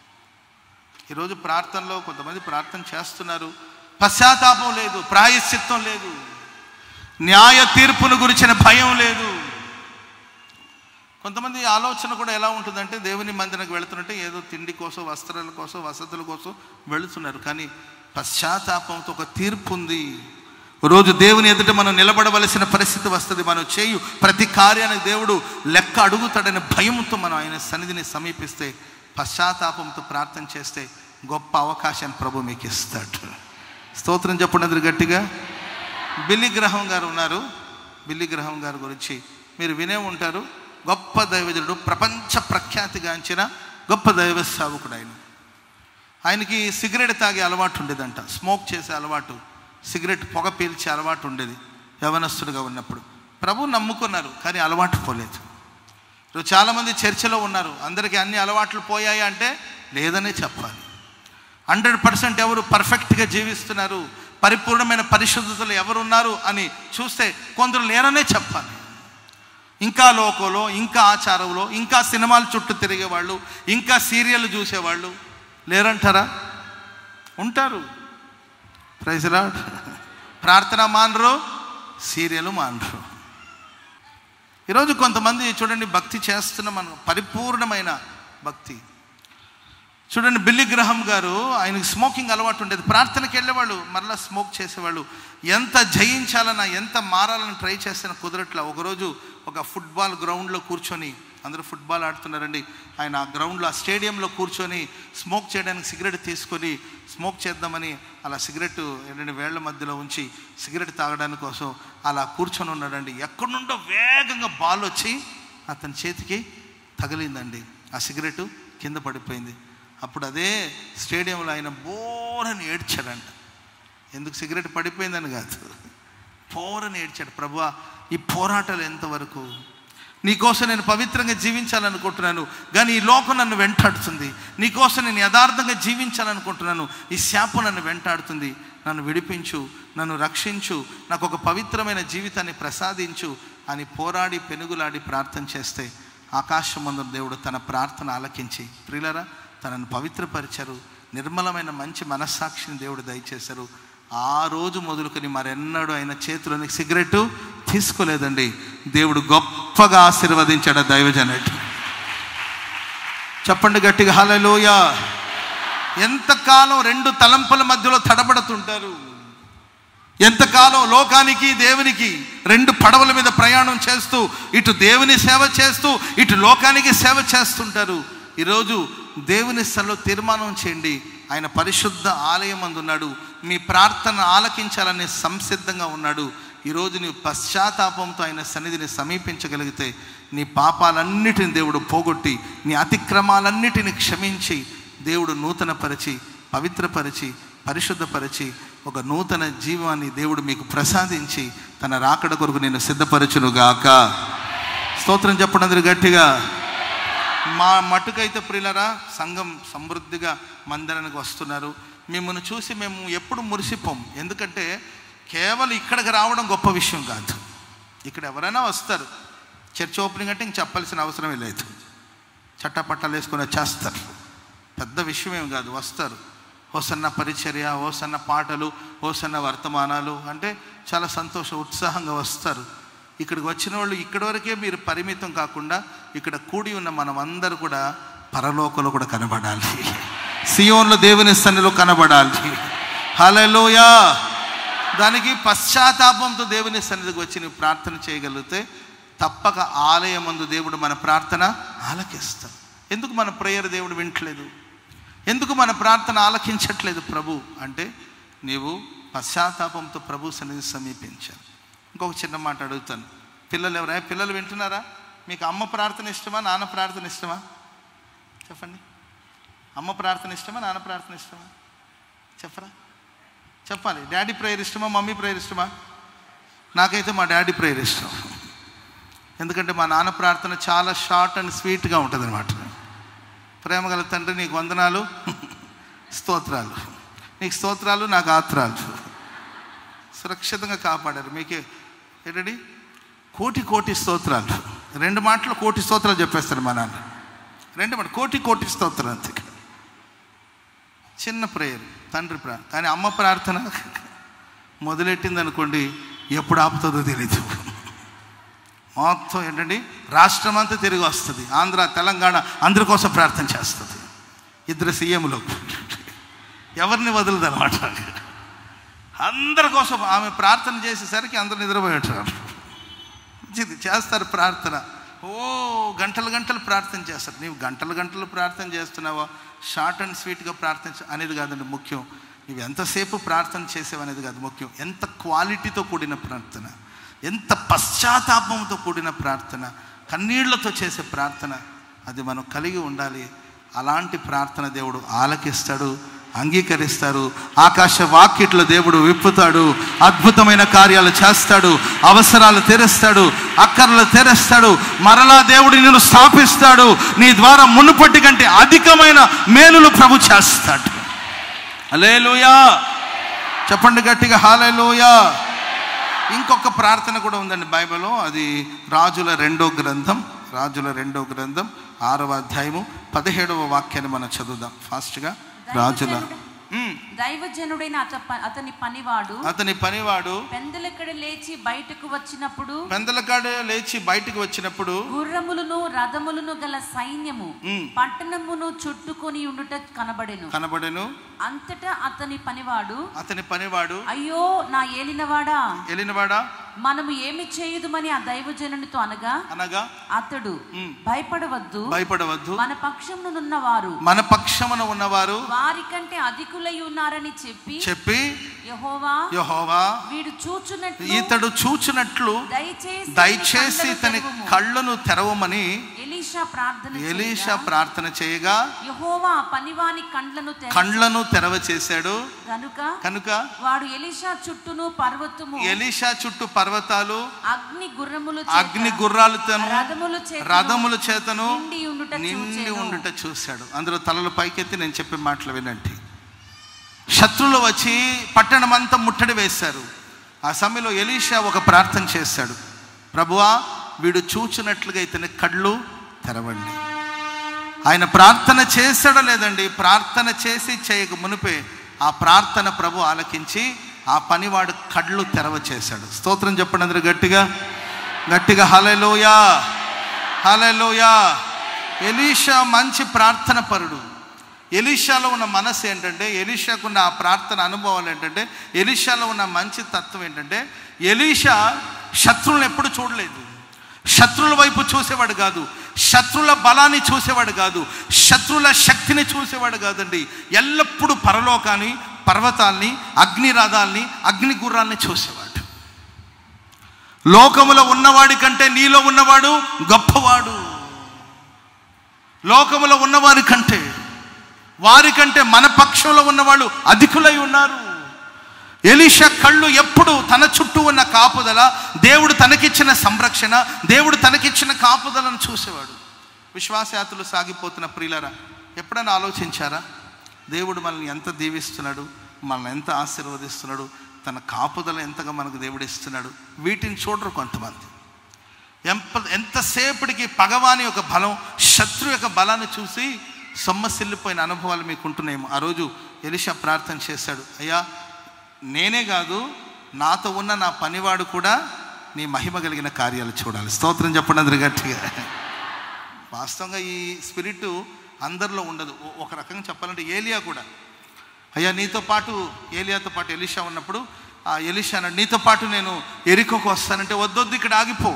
ఈరోజు ప్రార్థనలో కొంతమంది ప్రార్థన చేస్తున్నారు పశ్చాత్తాపం లేదు ప్రాయశ్చిత్తం లేదు న్యాయ తీర్పును గురించిన భయం లేదు కొంతమంది ఆలోచన కూడా ఎలా ఉంటుందంటే దేవుని మందిరకు వెళుతున్నట్టే ఏదో తిండి కోసం వస్త్రాల కోసం వసతుల కోసం వెళుతున్నారు కానీ పశ్చాత్తాపంతో ఒక తీర్పు ఉంది రోజు దేవుని ఎదుట మనం నిలబడవలసిన పరిస్థితి వస్తుంది మనం చేయు ప్రతి కార్యానికి దేవుడు లెక్క అడుగుతాడనే భయంతో మనం ఆయన సన్నిధిని సమీపిస్తే పశ్చాత్తాపంతో ప్రార్థన చేస్తే గొప్ప అవకాశాన్ని ప్రభు మీకు ఇస్తాడు స్తోత్రం చెప్పండి అందరు గట్టిగా బిల్లి గ్రహం గారు ఉన్నారు బిల్లి గ్రహం గారి గురించి మీరు వినే ఉంటారు గొప్ప దైవజనుడు ప్రపంచ ప్రఖ్యాతిగాంచిన గొప్ప దైవ సేవకుడు ఆయన ఆయనకి సిగరెట్ తాగే అలవాటు ఉండేదంట స్మోక్ చేసే అలవాటు సిగరెట్ పొగ పీల్చే అలవాటు ఉండేది యవనస్తుడిగా ఉన్నప్పుడు ప్రభు నమ్ముకున్నారు కానీ అలవాటు పోలేదు ఇప్పుడు చాలామంది చర్చలో ఉన్నారు అందరికీ అన్ని అలవాట్లు పోయాయి అంటే లేదనే చెప్పాలి హండ్రెడ్ పర్సెంట్ ఎవరు పర్ఫెక్ట్గా జీవిస్తున్నారు పరిపూర్ణమైన పరిశుద్ధతలు ఎవరున్నారు అని చూస్తే కొందరు లేరనే చెప్పాలి ఇంకా లోకంలో ఇంకా ఆచారంలో ఇంకా సినిమాల చుట్టూ తిరిగేవాళ్ళు ఇంకా సీరియల్ చూసేవాళ్ళు లేరంటారా ఉంటారు ప్రైజ్లా ప్రార్థన మానరు సీరియల్ మానరు ఈరోజు కొంతమంది చూడండి భక్తి చేస్తున్న మనం పరిపూర్ణమైన భక్తి చూడండి బిల్లి గ్రహం గారు ఆయనకి స్మోకింగ్ అలవాటు ఉండేది ప్రార్థనకి వెళ్ళేవాళ్ళు మరలా స్మోక్ చేసేవాళ్ళు ఎంత జయించాలన్నా ఎంత మారాలని ట్రై చేస్తున్న కుదరట్లా ఒకరోజు ఒక ఫుట్బాల్ గ్రౌండ్లో కూర్చొని అందరూ ఫుట్బాల్ ఆడుతున్నారండి ఆయన ఆ గ్రౌండ్లో ఆ స్టేడియంలో కూర్చొని స్మోక్ చేయడానికి సిగరెట్ తీసుకొని స్మోక్ చేద్దామని అలా సిగరెట్ ఏంటంటే వేళ్ల మధ్యలో ఉంచి సిగరెట్ తాగడానికి కోసం అలా కూర్చొని ఉన్నాడండి ఎక్కడి నుండో వేగంగా బాల్ వచ్చి అతని చేతికి తగిలిందండి ఆ సిగరెట్ కింద పడిపోయింది అప్పుడు అదే స్టేడియంలో ఆయన బోరని ఏడ్చాడంట ఎందుకు సిగరెట్ పడిపోయిందని కాదు పోరని ఏడ్చాడు ప్రభువా ఈ పోరాటాలు ఎంతవరకు నీకోసం నేను పవిత్రంగా జీవించాలనుకుంటున్నాను కానీ ఈ లోకం నన్ను వెంటాడుతుంది నీకోసం నేను యథార్థంగా జీవించాలనుకుంటున్నాను ఈ శాపం నన్ను వెంటాడుతుంది నన్ను విడిపించు నన్ను రక్షించు నాకు ఒక పవిత్రమైన జీవితాన్ని ప్రసాదించు అని పోరాడి పెనుగులాడి ప్రార్థన చేస్తే ఆకాశమందు దేవుడు తన ప్రార్థన ఆలకించి ప్రియులరా తనను పవిత్రపరిచారు నిర్మలమైన మంచి మనస్సాక్షిని దేవుడు దయచేశారు ఆ రోజు మొదలుకొని మరెన్నడూ ఆయన చేతిలోని సిగరెట్ తీసుకోలేదండి దేవుడు గొప్పగా ఆశీర్వదించాడు ఆ దైవజనటి చెప్పండి గట్టిగా హలలోయ ఎంతకాలం రెండు తలంపుల మధ్యలో తడబడుతుంటారు ఎంతకాలం లోకానికి దేవునికి రెండు పడవల మీద ప్రయాణం చేస్తూ ఇటు దేవుని సేవ చేస్తూ ఇటు లోకానికి సేవ చేస్తుంటారు ఈరోజు దేవుని స్థలంలో తీర్మానం చేయండి ఆయన పరిశుద్ధ ఆలయం అందున్నాడు మీ ప్రార్థన ఆలకించాలనే సంసిద్ధంగా ఉన్నాడు ఈరోజు నీ పశ్చాత్తాపంతో ఆయన సన్నిధిని సమీపించగలిగితే నీ పాపాలన్నిటిని దేవుడు పోగొట్టి నీ అతిక్రమాలన్నిటిని క్షమించి దేవుడు నూతనపరిచి పవిత్రపరిచి పరిశుద్ధపరిచి ఒక నూతన జీవాన్ని దేవుడు మీకు ప్రసాదించి తన రాకడ కొరకు నేను సిద్ధపరచునుగాక స్తోత్రం చెప్పండి అందరు గట్టిగా మా మటుకైతే ప్రియులరా సంఘం సమృద్ధిగా మందిరానికి వస్తున్నారు మిమ్మల్ని చూసి మేము ఎప్పుడు మురిసిపోం ఎందుకంటే కేవలం ఇక్కడికి రావడం గొప్ప విషయం కాదు ఇక్కడ ఎవరైనా వస్తారు చర్చ్ ఓపెనింగ్ అంటే ఇంక చెప్పాల్సిన అవసరమే లేదు చట్టపట్టాలు వేసుకొని వచ్చేస్తారు పెద్ద విషయం ఏం కాదు వస్తారు హోసన్న పరిచర్య హోసన్న పాటలు హోసన్న వర్తమానాలు అంటే చాలా సంతోష ఉత్సాహంగా వస్తారు ఇక్కడికి వచ్చిన వాళ్ళు ఇక్కడి వరకే మీరు పరిమితం కాకుండా ఇక్కడ కూడి ఉన్న మనం అందరూ కూడా పరలోకంలో కూడా కనబడాలి సియోన్లో దేవుని సన్నిలో కనబడాలి హలలోయా దానికి పశ్చాత్తాపంతో దేవుని సన్నిధికి వచ్చి నువ్వు ప్రార్థన చేయగలిగితే తప్పక ఆలయమందు దేవుడు మన ప్రార్థన ఆలకిస్తాడు ఎందుకు మన ప్రేయర్ దేవుడు వింటలేదు ఎందుకు మన ప్రార్థన ఆలకించట్లేదు ప్రభు అంటే నీవు పశ్చాత్తాపంతో ప్రభు సన్నిధి సమీపించాను ఇంకొక చిన్న మాట అడుగుతాను పిల్లలు ఎవరా పిల్లలు వింటున్నారా మీకు అమ్మ ప్రార్థన ఇష్టమా నాన్న ప్రార్థన ఇష్టమా చెప్పండి అమ్మ ప్రార్థన ఇష్టమా నాన్న ప్రార్థన ఇష్టమా చెప్పరా చెప్పాలి డాడీ ప్రేయర్ ఇష్టమా మమ్మీ ప్రేయర్ ఇష్టమా నాకైతే మా డాడీ ప్రేయర్ ఇష్టం ఎందుకంటే మా నాన్న ప్రార్థన చాలా షార్ట్ అండ్ స్వీట్గా ఉంటుంది అనమాట ప్రేమ గల తండ్రి నీకు వందనాలు స్తోత్రాలు నీకు స్తోత్రాలు నాకు ఆత్రాలు సురక్షితంగా కాపాడారు మీకే ఏంటండి కోటి కోటి స్తోత్రాలు రెండు మాటలు కోటి స్తోత్రాలు చెప్పేస్తారు మా నాన్న రెండు మాట కోటి కోటి స్తోత్రాలు అంతే చిన్న ప్రేయర్ తండ్రి ప్రార్థన కానీ అమ్మ ప్రార్థన మొదలెట్టింది అనుకోండి ఎప్పుడు ఆపుతుందో తెలీదు మొత్తం ఏంటండి రాష్ట్రం అంతా తిరిగి వస్తుంది ఆంధ్ర తెలంగాణ అందరి కోసం ప్రార్థన చేస్తుంది ఇద్దరు సీఎంలు ఎవరిని వదలదు అనమాట అందరి కోసం ఆమె ప్రార్థన చేసేసరికి అందరు నిద్రపోయేటారు మంచిది చేస్తారు ప్రార్థన ఓ గంటలు గంటలు ప్రార్థన చేస్తారు నీవు గంటలు గంటలు ప్రార్థన చేస్తున్నావా షార్ట్ అండ్ స్వీట్గా ప్రార్థన చే- అనేది కాదండి ముఖ్యం నువ్వు ఎంతసేపు ప్రార్థన చేసేవి అనేది కాదు ముఖ్యం ఎంత క్వాలిటీతో కూడిన ప్రార్థన ఎంత పశ్చాత్తాపంతో కూడిన ప్రార్థన కన్నీళ్లతో చేసే ప్రార్థన అది మనం కలిగి ఉండాలి అలాంటి ప్రార్థన దేవుడు ఆలకిస్తాడు అంగీకరిస్తారు ఆకాశ వాక్యట్లో దేవుడు విప్పుతాడు అద్భుతమైన కార్యాలు చేస్తాడు అవసరాలు తెరుస్తాడు అక్కర్లు తెరుస్తాడు మరలా దేవుడు నిన్ను స్థాపిస్తాడు నీ ద్వారా మునుపటి కంటే అధికమైన మేలులు ప్రభు చేస్తాడు అలేలుయా చెప్పండి గట్టిగా హాలేలుయా ఇంకొక ప్రార్థన కూడా ఉందండి బైబిల్లో అది రాజుల రెండో గ్రంథం రాజుల రెండో గ్రంథం ఆరవ అధ్యాయము పదిహేడవ వాక్యాన్ని మనం చదువుదాం ఫాస్ట్గా రాజుల ఉమ్. దైవజనుడైన అత అతని పనివాడు అతని పనివాడు పెందలెక్కడ లేచి బయటకు వచ్చినప్పుడు పెందలకాడ లేచి బయటికి వచ్చినప్పుడు గుర్రములను రథములను గల సైన్యము ఉమ్. పట్టణమును చుట్టుకొని ఉండుట కనబడెను కనబడెను అంతటా అతని పనివాడు అతని పనివాడు అయ్యో నా ఏలినవాడా ఎలినవాడా మనము ఏమి చేయుదుమని ఆ దైవజనునితో అనగా అనగా అతడు ఉమ్. భయపడవద్దు భయపడవద్దు మన పక్షమునున్నవారు మన పక్షమున ఉన్నవారు వారికంటే అధికులై ఉన్నారని చెప్పి చెప్పి యెహోవా యహోవా వీడు చూచునట్లు ఇతడు చూచినట్లు దయచేసి దయచేసి నీ ఇతని కళ్ళను తెరవుము. కళ్ళను తెరవమని ఎలీషా ప్రార్థన ఎలీషా చేయగా, ప్రార్థన చేయగా యెహోవా ఆ పనివాని కండ్లను తెరచి కండ్లను తెరవ చేశాడు గనుక కనుక వాడు ఎలీషా చుట్టూను పర్వతము ఎలీషా చుట్టూ పర్వతాలు అగ్ని గుర్రములు అగ్ని గుర్రాలతోను రథములు చేతను రథముల చేతను నిండి ఉండుట నిండి చూచెను. ఉండుట చూశాడు అందులో తలలు పైకెత్తి నేను చెప్పే మాటలు వినండి శత్రువులు వచ్చి పట్టణం అంతా ముట్టడి వేశారు ఆ సమయంలో ఎలీషా ఒక ప్రార్థన చేశాడు ప్రభువా వీడు చూచినట్లుగా ఇతని కళ్ళు తెరవండి ఆయన ప్రార్థన చేశాడో లేదండి ప్రార్థన చేసి చేయక మునిపే ఆ ప్రార్థన ప్రభు ఆలకించి ఆ పనివాడు కళ్ళు తెరవ చేశాడు స్తోత్రం చెప్పండి అందరూ గట్టిగా గట్టిగా హలెలోయా హలెలోయా ఎలీషా మంచి ప్రార్థన పరుడు ఎలీషాలో ఉన్న మనసు ఏంటంటే ఎలీషాకున్న ఆ ప్రార్థన అనుభవాలు ఏంటంటే ఎలీషాలో ఉన్న మంచి తత్వం ఏంటంటే ఎలీషా శత్రువులను ఎప్పుడు చూడలేదు శత్రువుల వైపు చూసేవాడు కాదు శత్రువుల బలాన్ని చూసేవాడు కాదు శత్రువుల శక్తిని చూసేవాడు కాదండి ఎల్లప్పుడూ పరలోకాన్ని పర్వతాల్ని అగ్ని రథాల్ని అగ్ని గుర్రాల్ని చూసేవాడు లోకములో ఉన్నవాడి కంటే నీలో ఉన్నవాడు గొప్పవాడు లోకములో ఉన్నవారి కంటే వారి కంటే మన పక్షంలో ఉన్నవాళ్ళు అధికులై ఉన్నారు ఎలీషా కళ్ళు ఎప్పుడు తన చుట్టూ ఉన్న కాపుదల దేవుడు తనకిచ్చిన సంరక్షణ దేవుడు తనకిచ్చిన కాపుదలను చూసేవాడు విశ్వాసయాత్రలు సాగిపోతున్న ప్రియులరా ఎప్పుడైనా ఆలోచించారా దేవుడు మనల్ని ఎంత దీవిస్తున్నాడు మనల్ని ఎంత ఆశీర్వదిస్తున్నాడు తన కాపుదల ఎంతగా మనకు దేవుడు ఇస్తున్నాడు వీటిని చూడరు కొంతమంది ఎంత ఎంతసేపటికి పగవాని యొక్క బలం శత్రు యొక్క బలాన్ని చూసి సొమ్మసిల్లిపోయిన అనుభవాలు మీకు ఉంటున్నాయేమో ఆ రోజు ఎలిషా ప్రార్థన చేశాడు అయ్యా నేనే కాదు నాతో ఉన్న నా పనివాడు కూడా నీ మహిమ కలిగిన కార్యాలు చూడాలి స్తోత్రం చెప్పండి అందరు గట్టిగా వాస్తవంగా ఈ స్పిరిట్ అందరిలో ఉండదు ఓ- ఒక రకంగా చెప్పాలంటే ఏలియా కూడా అయ్యా నీతో పాటు ఏలియాతో పాటు ఎలిషా ఉన్నప్పుడు ఆ ఎలిషా అన్నాడు నీతో పాటు నేను ఎరికోకు వస్తానంటే వద్దొద్దు ఇక్కడ ఆగిపో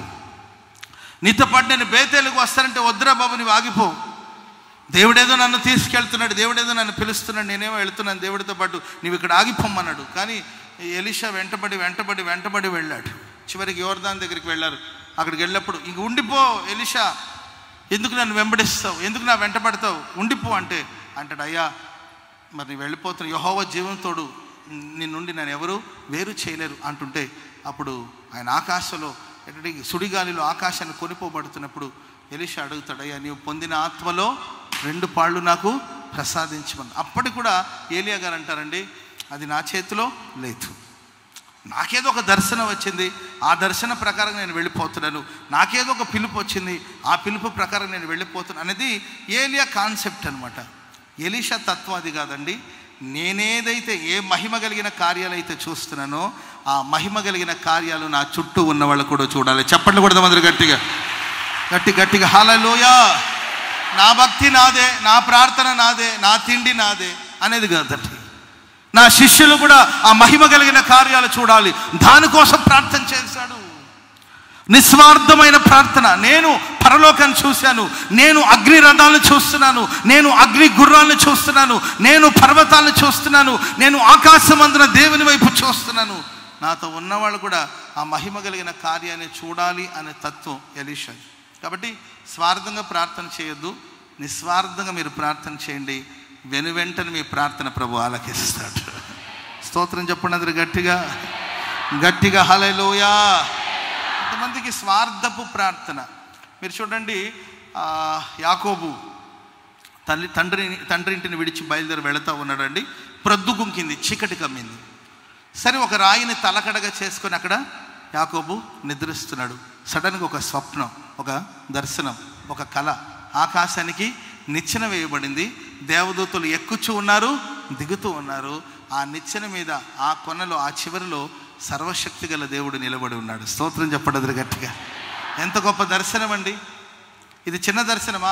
నీతో పాటు నేను బేతేలకు వస్తానంటే వద్దురా బాబు నీవు ఆగిపో దేవుడేదో నన్ను తీసుకెళ్తున్నాడు దేవుడేదో నన్ను పిలుస్తున్నాడు నేనేమో వెళ్తున్నాను దేవుడితో పాటు నీవు ఇక్కడ ఆగిపోమ్మన్నాడు కానీ ఎలిషా వెంటబడి వెంటబడి వెంటబడి వెళ్ళాడు చివరికి యోర్దాన్ దగ్గరికి వెళ్ళారు అక్కడికి వెళ్ళినప్పుడు ఇంక ఉండిపో ఎలిషా ఎందుకు నన్ను వెంబడిస్తావు ఎందుకు నా వెంటబడతావు ఉండిపో అంటే అంటాడు అయ్యా మరి నీ వెళ్ళిపోతున్న యహోవ జీవంతోడు నీ నుండి నన్ను ఎవరు వేరు చేయలేరు అంటుంటే అప్పుడు ఆయన ఆకాశంలో ఎక్కడి సుడిగాలిలో ఆకాశాన్ని కొనిపోబడుతున్నప్పుడు ఎలిషా అడుగుతాడు అయ్యా నీవు పొందిన ఆత్మలో రెండు పాళ్ళు నాకు ప్రసాదించమని అప్పటికి కూడా ఏలియా గారు అంటారండి అది నా చేతిలో లేదు నాకేదో ఒక దర్శనం వచ్చింది ఆ దర్శన ప్రకారం నేను వెళ్ళిపోతున్నాను నాకేదో ఒక పిలుపు వచ్చింది ఆ పిలుపు ప్రకారం నేను వెళ్ళిపోతున్నాను అనేది ఏలియా కాన్సెప్ట్ అనమాట ఎలీషా తత్వం అది కాదండి నేనేదైతే ఏ మహిమ కలిగిన కార్యాలు అయితే చూస్తున్నానో ఆ మహిమ కలిగిన కార్యాలు నా చుట్టూ ఉన్న వాళ్ళు కూడా చూడాలి చెప్పండి కూడా అందరూ గట్టిగా గట్టి గట్టిగా హలలోయా నా భక్తి నాదే నా ప్రార్థన నాదే నా తిండి నాదే అనేది కాదండి నా శిష్యులు కూడా ఆ మహిమ కలిగిన కార్యాలు చూడాలి దానికోసం ప్రార్థన చేశాడు నిస్వార్థమైన ప్రార్థన నేను పరలోకాన్ని చూశాను నేను అగ్ని రథాలను చూస్తున్నాను నేను అగ్ని గుర్రాలను చూస్తున్నాను నేను పర్వతాలను చూస్తున్నాను నేను ఆకాశమందున దేవుని వైపు చూస్తున్నాను నాతో ఉన్నవాళ్ళు కూడా ఆ మహిమ కలిగిన కార్యాన్ని చూడాలి అనే తత్వం ఎలీషా కాబట్టి స్వార్థంగా ప్రార్థన చేయొద్దు నిస్వార్థంగా మీరు ప్రార్థన చేయండి వెను వెంటనే మీ ప్రార్థన ప్రభు ఆలకిస్తాడు స్తోత్రం చెప్పండి అందరు గట్టిగా గట్టిగా హలలోయా కొంతమందికి స్వార్థపు ప్రార్థన మీరు చూడండి ఆ, యాకోబు తల్లి తండ్రి తండ్రి ఇంటిని విడిచి బయలుదేరి వెళుతూ ఉన్నాడండి ప్రొద్దు గుంకింది చీకటి కమ్మింది సరే ఒక రాయిని తలకడగా చేసుకొని అక్కడ యాకోబు నిద్రిస్తున్నాడు సడన్గా ఒక స్వప్నం ఒక దర్శనం ఒక కళ ఆకాశానికి నిచ్చెన వేయబడింది దేవదూతలు ఎక్కుచూ ఉన్నారు దిగుతూ ఉన్నారు ఆ నిచ్చెన మీద ఆ కొనలో ఆ చివరిలో సర్వశక్తి గల దేవుడు నిలబడి ఉన్నాడు స్తోత్రం చెప్పడదు గట్టిగా ఎంత గొప్ప దర్శనం అండి ఇది చిన్న దర్శనమా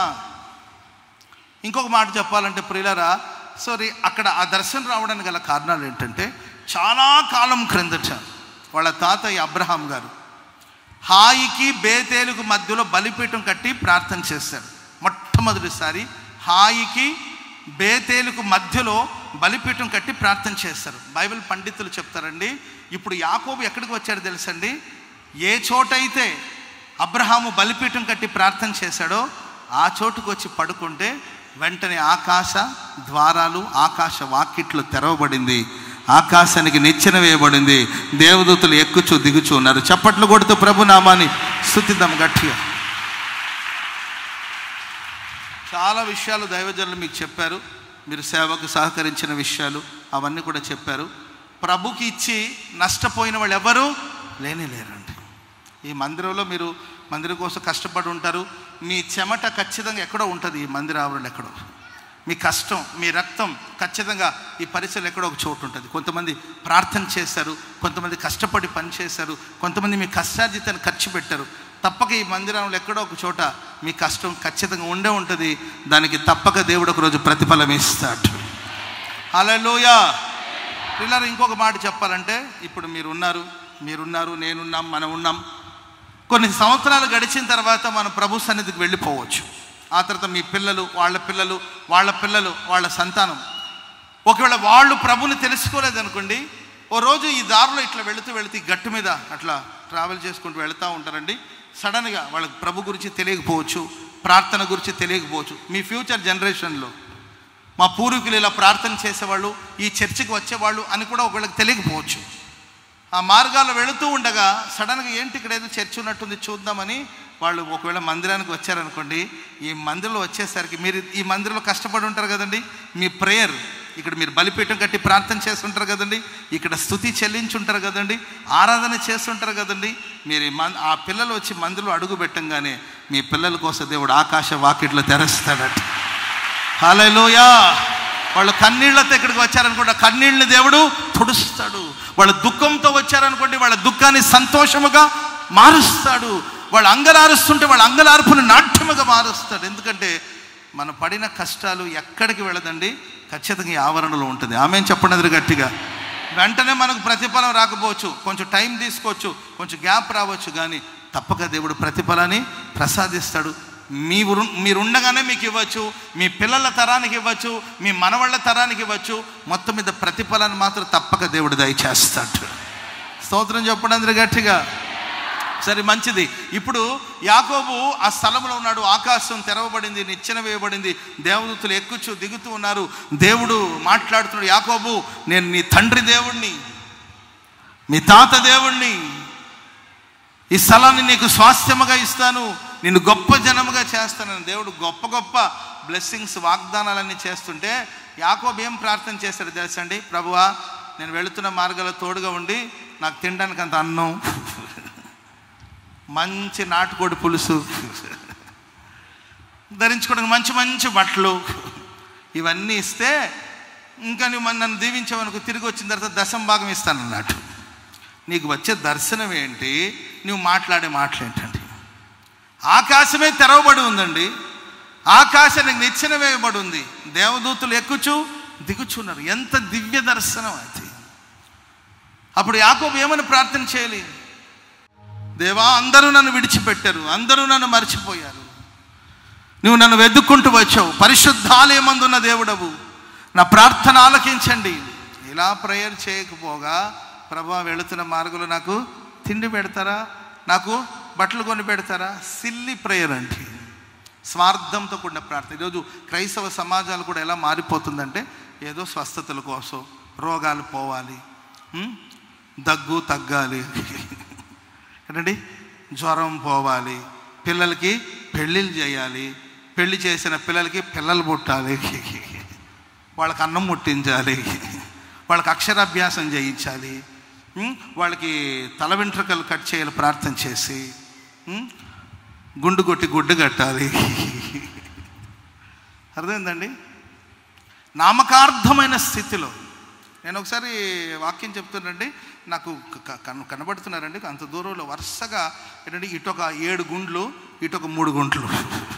ఇంకొక మాట చెప్పాలంటే ప్రియులరా సారీ అక్కడ ఆ దర్శనం రావడానికి గల కారణాలు ఏంటంటే చాలా కాలం క్రిందట వాళ్ళ తాతయ్య అబ్రహాం గారు హాయికి బేతేలుకు మధ్యలో బలిపీఠం కట్టి ప్రార్థన చేశారు మొట్టమొదటిసారి హాయికి బేతేలుకు మధ్యలో బలిపీఠం కట్టి ప్రార్థన చేస్తారు బైబిల్ పండితులు చెప్తారండి ఇప్పుడు యాకోబు ఎక్కడికి వచ్చాడు తెలుసండి ఏ చోటైతే అబ్రహాము బలిపీఠం కట్టి ప్రార్థన చేశాడో ఆ చోటుకు వచ్చి పడుకుంటే వెంటనే ఆకాశ ద్వారాలు ఆకాశ వాకిట్లు తెరవబడింది ఆకాశానికి నిచ్చెన వేయబడింది దేవదూతలు ఎక్కుచూ దిగుచూ ఉన్నారు చప్పట్లు కొడుతూ ప్రభు నామాన్ని స్థుతిద్దాం గట్టిగా చాలా విషయాలు దైవజనులు మీకు చెప్పారు మీరు సేవకు సహకరించిన విషయాలు అవన్నీ కూడా చెప్పారు ప్రభుకి ఇచ్చి నష్టపోయిన వాళ్ళు ఎవరు లేనే లేరండి ఈ మందిరంలో మీరు మందిరం కోసం కష్టపడి ఉంటారు మీ చెమట ఖచ్చితంగా ఎక్కడో ఉంటుంది ఈ మందిర ఆవరణలో ఎక్కడో మీ కష్టం మీ రక్తం ఖచ్చితంగా ఈ పరిసరలో ఎక్కడో ఒక చోటు ఉంటుంది కొంతమంది ప్రార్థన చేశారు కొంతమంది కష్టపడి పని చేశారు కొంతమంది మీ కష్టార్జితాన్ని ఖర్చు పెట్టారు తప్పక ఈ మందిరంలో ఎక్కడో ఒక చోట మీ కష్టం ఖచ్చితంగా ఉండే ఉంటుంది దానికి తప్పక దేవుడు ఒక రోజు ప్రతిఫలం ఇస్తాడు హల్లెలూయా పిల్లలు ఇంకొక మాట చెప్పాలంటే ఇప్పుడు మీరు ఉన్నారు మీరున్నారు నేనున్నాం మనం ఉన్నాం కొన్ని సంవత్సరాలు గడిచిన తర్వాత మనం ప్రభు సన్నిధికి వెళ్ళిపోవచ్చు ఆ తర్వాత మీ పిల్లలు వాళ్ళ పిల్లలు వాళ్ళ పిల్లలు వాళ్ళ సంతానం ఒకవేళ వాళ్ళు ప్రభుని తెలుసుకోలేదనుకోండి ఓ రోజు ఈ దారిలో ఇట్లా వెళుతూ వెళుతూ ఈ గట్టు మీద అట్లా ట్రావెల్ చేసుకుంటూ వెళుతూ ఉంటారండి సడన్గా వాళ్ళకి ప్రభు గురించి తెలియకపోవచ్చు ప్రార్థన గురించి తెలియకపోవచ్చు మీ ఫ్యూచర్ జనరేషన్లో మా పూర్వీకులు ఇలా ప్రార్థన చేసేవాళ్ళు ఈ చర్చికి వచ్చేవాళ్ళు అని కూడా ఒకళ్ళకి తెలియకపోవచ్చు ఆ మార్గాల్లో వెళుతూ ఉండగా సడన్గా ఏంటి ఇక్కడ ఏదో చర్చ్ ఉన్నట్టుంది చూద్దామని వాళ్ళు ఒకవేళ మందిరానికి వచ్చారనుకోండి ఈ మందిరంలో వచ్చేసరికి మీరు ఈ మందిరంలో కష్టపడి ఉంటారు కదండి మీ ప్రేయర్ ఇక్కడ మీరు బలిపీఠం కట్టి ప్రార్థన చేస్తుంటారు కదండి ఇక్కడ స్థుతి చెల్లించుంటారు కదండి ఆరాధన చేస్తుంటారు కదండి మీరు ఈ మన్ ఆ పిల్లలు వచ్చి మందిరంలో అడుగు పెట్టంగానే మీ పిల్లల కోసం దేవుడు ఆకాశ వాకిట్లో తెరుస్తాడట హల్లెలూయా వాళ్ళు కన్నీళ్లతో ఇక్కడికి వచ్చారనుకోండి ఆ కన్నీళ్ళని దేవుడు తుడుస్తాడు వాళ్ళ దుఃఖంతో వచ్చారనుకోండి వాళ్ళ దుఃఖాన్ని సంతోషముగా మారుస్తాడు వాళ్ళు అంగలారుస్తుంటే వాళ్ళ అంగలార్పుని నాట్యముగా మారుస్తాడు ఎందుకంటే మనం పడిన కష్టాలు ఎక్కడికి వెళ్ళదండి ఖచ్చితంగా ఈ ఆవరణలో ఉంటుంది ఆమె చెప్పండి అది గట్టిగా వెంటనే మనకు ప్రతిఫలం రాకపోవచ్చు కొంచెం టైం తీసుకోవచ్చు కొంచెం గ్యాప్ రావచ్చు కానీ తప్పక దేవుడు ప్రతిఫలాన్ని ప్రసాదిస్తాడు మీ ఉరు- మీరుండగానే మీకు ఇవ్వచ్చు మీ పిల్లల తరానికి ఇవ్వచ్చు మీ మనవాళ్ళ తరానికి ఇవ్వచ్చు మొత్తం మీద ప్రతిఫలాన్ని మాత్రం తప్పక దేవుడు దయచేస్తాడు స్తోత్రం చెప్పండి అందరు గట్టిగా సరే మంచిది ఇప్పుడు యాకోబు ఆ స్థలంలో ఉన్నాడు ఆకాశం తెరవబడింది నిచ్చెన వేయబడింది దేవదూతులు ఎక్కుచు దిగుతూ ఉన్నారు దేవుడు మాట్లాడుతున్నాడు యాకోబు నేను నీ తండ్రి దేవుణ్ణి మీ తాత దేవుణ్ణి ఈ స్థలాన్ని నీకు స్వాస్థ్యముగా ఇస్తాను నిన్ను గొప్ప జనముగా చేస్తానని దేవుడు గొప్ప గొప్ప బ్లెస్సింగ్స్ వాగ్దానాలన్నీ చేస్తుంటే యాకోబు ఏం ప్రార్థన చేశాడు తెలుసండి ప్రభువా నేను వెళుతున్న మార్గాల తోడుగా ఉండి నాకు తినడానికి అంత అన్నం మంచి నాటుకోడి పులుసు ధరించుకోవడానికి మంచి మంచి బట్టలు ఇవన్నీ ఇస్తే ఇంకా నువ్వు మన- నన్ను దీవించావనుకో తిరిగి వచ్చిన తర్వాత దశం భాగం ఇస్తాను అన్నట్టు నీకు వచ్చే దర్శనం ఏంటి నువ్వు మాట్లాడే మాటలు ఏంటండి ఆకాశమే తెరవబడి ఉందండి ఆకాశానికి నిచ్చెన వేయబడి ఉంది దేవదూతులు ఎక్కుచు దిగుచున్నారు ఎంత దివ్య దర్శనం అది అప్పుడు యాకోబు ఏమని ప్రార్థన చేయాలి దేవా అందరూ నన్ను విడిచిపెట్టారు అందరూ నన్ను మర్చిపోయారు నువ్వు నన్ను వెతుక్కుంటూ వచ్చావు పరిశుద్ధాలయమందున్న దేవుడవు నా ప్రార్థన ఆలకించండి ఇలా ప్రేయర్ చేయకపోగా ప్రభా వెళుతున్న మార్గంలో నాకు తిండి పెడతారా నాకు బట్టలు కొని పెడతారా సిల్లి ప్రేయర్ అంటే స్వార్థంతో కూడిన ప్రార్థన ఈరోజు క్రైస్తవ సమాజాలు కూడా ఎలా మారిపోతుందంటే ఏదో స్వస్థతల కోసం రోగాలు పోవాలి ఉం? దగ్గు తగ్గాలి ఏంటండి జ్వరం పోవాలి పిల్లలకి పెళ్ళిళ్ళు చేయాలి పెళ్లి చేసిన పిల్లలకి పిల్లలు పుట్టాలి వాళ్ళకి అన్నం ముట్టించాలి వాళ్ళకి అక్షరాభ్యాసం చేయించాలి ఉం? వాళ్ళకి తల వెంట్రుకలు కట్ చేయాలి ప్రార్థన చేసి ఉం? గుండు కొట్టి గుడ్డు కట్టాలి అర్థమైందండి నామకార్థమైన స్థితిలో నేను ఒకసారి వాక్యం చెప్తున్నానండి నాకు క- కన- కనబడుతున్నారండి అంత దూరంలో వరుసగా ఏంటంటే ఇటొక ఏడు గుండ్లు ఇటొక మూడు గుంట్లు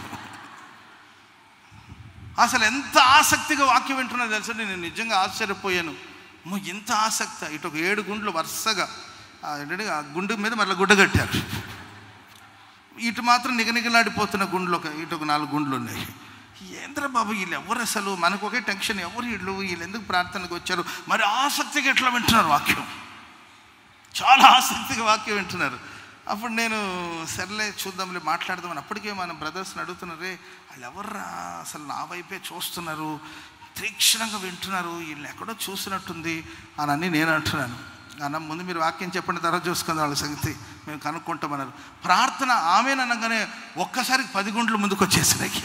అసలు ఎంత ఆసక్తిగా వాక్యం వింటున్నది తెలుసా నేను నిజంగా ఆశ్చర్యపోయాను అమ్మో ఇంత ఆసక్తి ఇటొక ఏడు గుండ్లు వరుసగా ఆ ఏంటంటే ఆ గుండు మీద మళ్ళీ గుడ్డ కట్టారు ఇటు మాత్రం నిగనిగలాడిపోతున్న గుండ్లు ఒక ఇటు ఒక నాలుగు గుండ్లు ఉన్నాయి ఏంద్ర బాబు వీళ్ళు ఎవరు అసలు మనకు ఒకే టెన్షన్ ఎవరు వీళ్ళు వీళ్ళు ఎందుకు ప్రార్థనకు వచ్చారు మరి ఆసక్తిగా ఎట్లా వింటున్నారు వాక్యం చాలా ఆసక్తిగా వాక్యం వింటున్నారు అప్పుడు నేను సర్లే చూద్దాంలే మాట్లాడదామని అప్పటికే మన బ్రదర్స్ని అడుగుతున్నారే వాళ్ళు ఎవర్రా అసలు నా వైపే చూస్తున్నారు తీక్షణంగా వింటున్నారు వీళ్ళని ఎక్కడో చూసినట్టుంది అని అన్ని నేను అంటున్నాను అన్న ముందు మీరు వాక్యం చెప్పండి తర్వాత చూసుకుందాం వాళ్ళ సంగతి మేము కనుక్కుంటామన్నారు ప్రార్థన ఆమెననగానే ఒక్కసారి పది గుంటలు ముందుకు వచ్చేసినాయి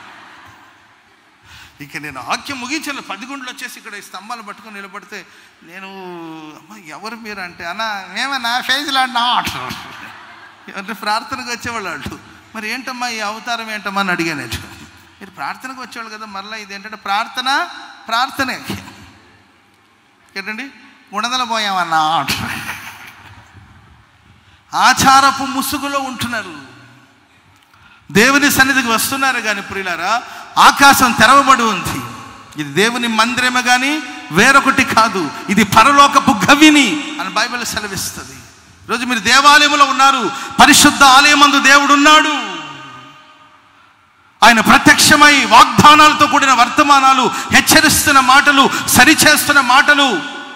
ఇక నేను వాక్యం ముగించాను పది గుండ్లు వచ్చేసి ఇక్కడ ఈ స్తంభాలు పట్టుకొని నిలబడితే నేను అమ్మ ఎవరు మీరు అంటే అన్న మేమన్నా ఫేజ్లో అన్నా అంటారు అంటే ప్రార్థనకు వచ్చేవాళ్ళు వాళ్ళు మరి ఏంటమ్మా ఈ అవతారం ఏంటమ్మా అని అడిగాను నేను మీరు ప్రార్థనకు వచ్చేవాళ్ళు కదా మరలా ఇది ఏంటంటే ప్రార్థన ప్రార్థనే ఏంటండి గుణదల పోయామన్నా అంటారు ఆచారపు ముసుగులో ఉంటున్నారు దేవుని సన్నిధికి వస్తున్నారు కానీ ప్రియులారా ఆకాశం తెరవబడి ఉంది ఇది దేవుని మందిరమే కానీ వేరొకటి కాదు ఇది పరలోకపు గవిని అని బైబిల్ సెలవిస్తుంది ఈరోజు మీరు దేవాలయంలో ఉన్నారు పరిశుద్ధ ఆలయమందు దేవుడు ఉన్నాడు ఆయన ప్రత్యక్షమై వాగ్దానాలతో కూడిన వర్తమానాలు హెచ్చరిస్తున్న మాటలు సరిచేస్తున్న మాటలు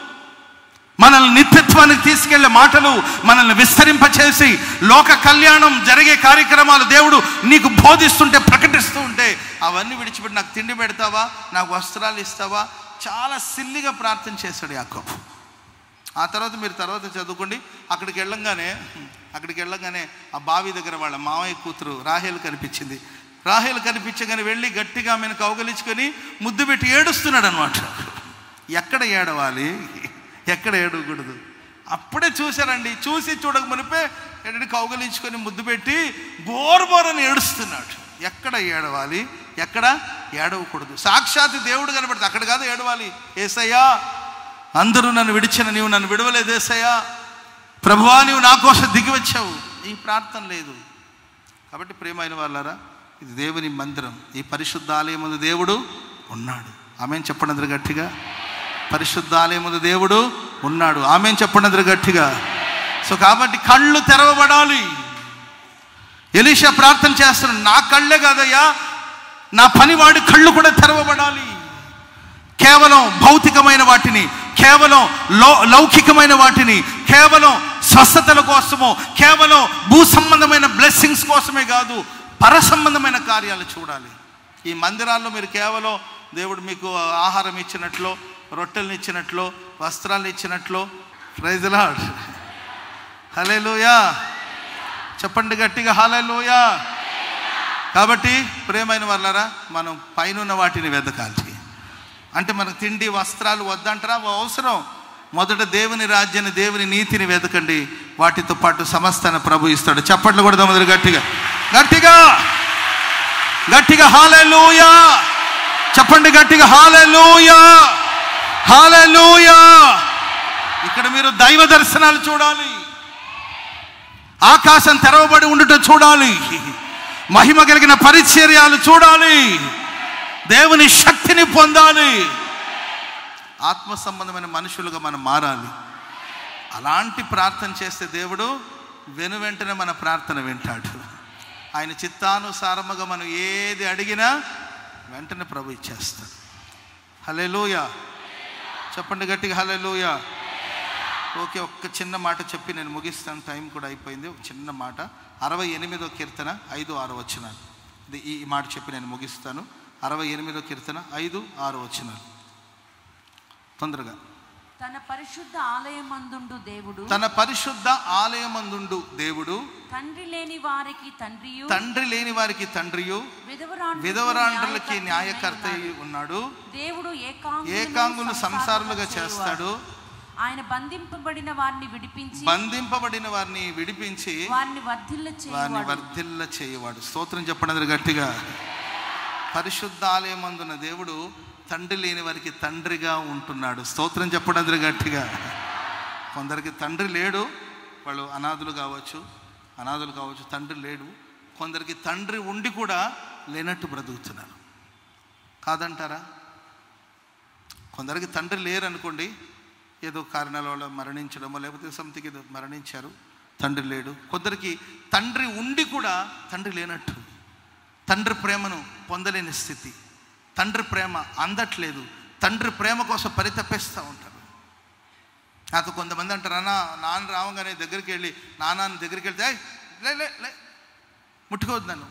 మనల్ని నిత్యత్వానికి తీసుకెళ్లే మాటలు మనల్ని విస్తరింపచేసి లోక కళ్యాణం జరిగే కార్యక్రమాలు దేవుడు నీకు బోధిస్తుంటే ప్రకటిస్తూ ఉంటే అవన్నీ విడిచిపెట్టి నాకు తిండి పెడతావా నాకు వస్త్రాలు ఇస్తావా చాలా సిల్లిగా ప్రార్థన చేశాడు యాకోబు ఆ తర్వాత మీరు తర్వాత చదువుకోండి అక్కడికి వెళ్ళంగానే అక్కడికి వెళ్ళంగానే ఆ బావి దగ్గర వాళ్ళ మావయ్య కూతురు రాహేలు కనిపించింది రాహేలు కనిపించగానే వెళ్ళి గట్టిగా ఆమెను కౌగలించుకొని ముద్దు పెట్టి ఏడుస్తున్నాడు అనమాట ఎక్కడ ఏడవాలి ఎక్కడ ఏడవకూడదు అప్పుడే చూశారండి చూసి చూడక మునిపే ఏంటంటే కౌగలించుకొని ముద్దు పెట్టి బోర్ బోరని ఏడుస్తున్నాడు ఎక్కడ ఏడవాలి ఎక్కడ ఏడవకూడదు సాక్షాత్ దేవుడు కనబడుతుంది అక్కడ కాదు ఏడవాలి ఏసయ్యా అందరూ నన్ను విడిచిన నీవు నన్ను విడవలేదు ఏసయ్యా ప్రభువా నీవు నా కోసం దిగి వచ్చావు ఈ ప్రార్థన లేదు కాబట్టి ప్రేమైన వాళ్ళారా ఇది దేవుని మందిరం ఈ పరిశుద్ధ ఆలయముందు దేవుడు ఉన్నాడు ఆమెను చెప్పండి అందరు గట్టిగా పరిశుద్ధ ఆలయముందు దేవుడు ఉన్నాడు ఆమెను చెప్పండి అందరు గట్టిగా సో కాబట్టి కళ్ళు తెరవబడాలి ఎలీషా ప్రార్థన చేస్తున్నాడు నా కళ్ళే కాదయ్యా నా పనివాడి కళ్ళు కూడా తెరవబడాలి కేవలం భౌతికమైన వాటిని కేవలం లౌ లౌకికమైన వాటిని కేవలం స్వస్థతల కోసమో కేవలం భూ సంబంధమైన బ్లెస్సింగ్స్ కోసమే కాదు పర సంబంధమైన కార్యాలు చూడాలి ఈ మందిరాల్లో మీరు కేవలం దేవుడు మీకు ఆహారం ఇచ్చినట్లు రొట్టెలను ఇచ్చినట్లు వస్త్రాలు ఇచ్చినట్లు ప్రైజ్లాడ్ హలేలుయా చెప్పండి గట్టిగా హలేలుయా కాబట్టి ప్రేమైన వాళ్ళరా మనం పైన వాటిని వెతకాలి అంటే మనకు తిండి వస్త్రాలు వద్దంటారా అవి అవసరం మొదట దేవుని రాజ్యాన్ని దేవుని నీతిని వెతకండి వాటితో పాటు సమస్తాన్ని ప్రభు ఇస్తాడు చప్పట్లు కూడా మొదలు గట్టిగా గట్టిగా గట్టిగా హాలూయా చెప్పండి గట్టిగా హాలూయా హాలూయా ఇక్కడ మీరు దైవ దర్శనాలు చూడాలి ఆకాశం తెరవబడి ఉండుట చూడాలి మహిమ కలిగిన పరిచర్యాలు చూడాలి దేవుని శక్తిని పొందాలి ఆత్మ సంబంధమైన మనుషులుగా మనం మారాలి అలాంటి ప్రార్థన చేస్తే దేవుడు వెను వెంటనే మన ప్రార్థన వింటాడు ఆయన చిత్తానుసారముగా మనం ఏది అడిగినా వెంటనే ప్రభు ఇచ్చేస్తాడు హలే చెప్పండి గట్టిగా హలే ఓకే ఒక్క చిన్న మాట చెప్పి నేను ముగిస్తాను టైం కూడా అయిపోయింది ఒక చిన్న మాట అరవై ఎనిమిదో కీర్తన ఐదు ఆరు వచ్చినాలు ఇది ఈ ఈ మాట చెప్పి నేను ముగిస్తాను అరవై ఎనిమిదో కీర్తన ఐదు ఆరు వచ్చినాలు తొందరగా తన పరిశుద్ధ ఆలయమందుండు దేవుడు తన పరిశుద్ధ ఆలయమందుండు దేవుడు తండ్రి లేని వారికి తండ్రియు తండ్రి లేని వారికి తండ్రియు విధవరాండ్రులకు విధవరాండ్రులకి న్యాయకర్తయై న్యాయకర్త ఉన్నాడు. ఉన్నాడు దేవుడు ఏకాంగులను ఏకాంగులు సంసారులుగా చేయువాడు. చేస్తాడు ఆయన బంధింపబడిన వారిని విడిపించి బంధింపబడిన వారిని విడిపించి వారిని వర్ధిల్ల వారిని చేయువాడు వర్ధిల్ల చేయవాడు స్తోత్రం చెప్పండి గట్టిగా పరిశుద్ధాలయమందున దేవుడు తండ్రి లేని వారికి తండ్రిగా ఉంటున్నాడు స్తోత్రం చెప్పడం గట్టిగా కొందరికి తండ్రి లేడు వాళ్ళు అనాథులు కావచ్చు అనాథులు కావచ్చు తండ్రి లేడు కొందరికి తండ్రి ఉండి కూడా లేనట్టు బ్రతుకుతున్నారు కాదంటారా కొందరికి తండ్రి లేరు అనుకోండి ఏదో కారణాల వల్ల మరణించడమో లేకపోతే సంథింగ్ ఏదో మరణించారు తండ్రి లేడు కొందరికి తండ్రి ఉండి కూడా తండ్రి లేనట్టు తండ్రి ప్రేమను పొందలేని స్థితి తండ్రి ప్రేమ అందట్లేదు తండ్రి ప్రేమ కోసం పరితపిస్తూ ఉంటారు నాకు కొంతమంది అంటారు అన్న నాన్న రావగానే దగ్గరికి వెళ్ళి నాన్న దగ్గరికి వెళ్తే "ఏయ్, లే లే లే ముట్టుకోవద్దు నన్ను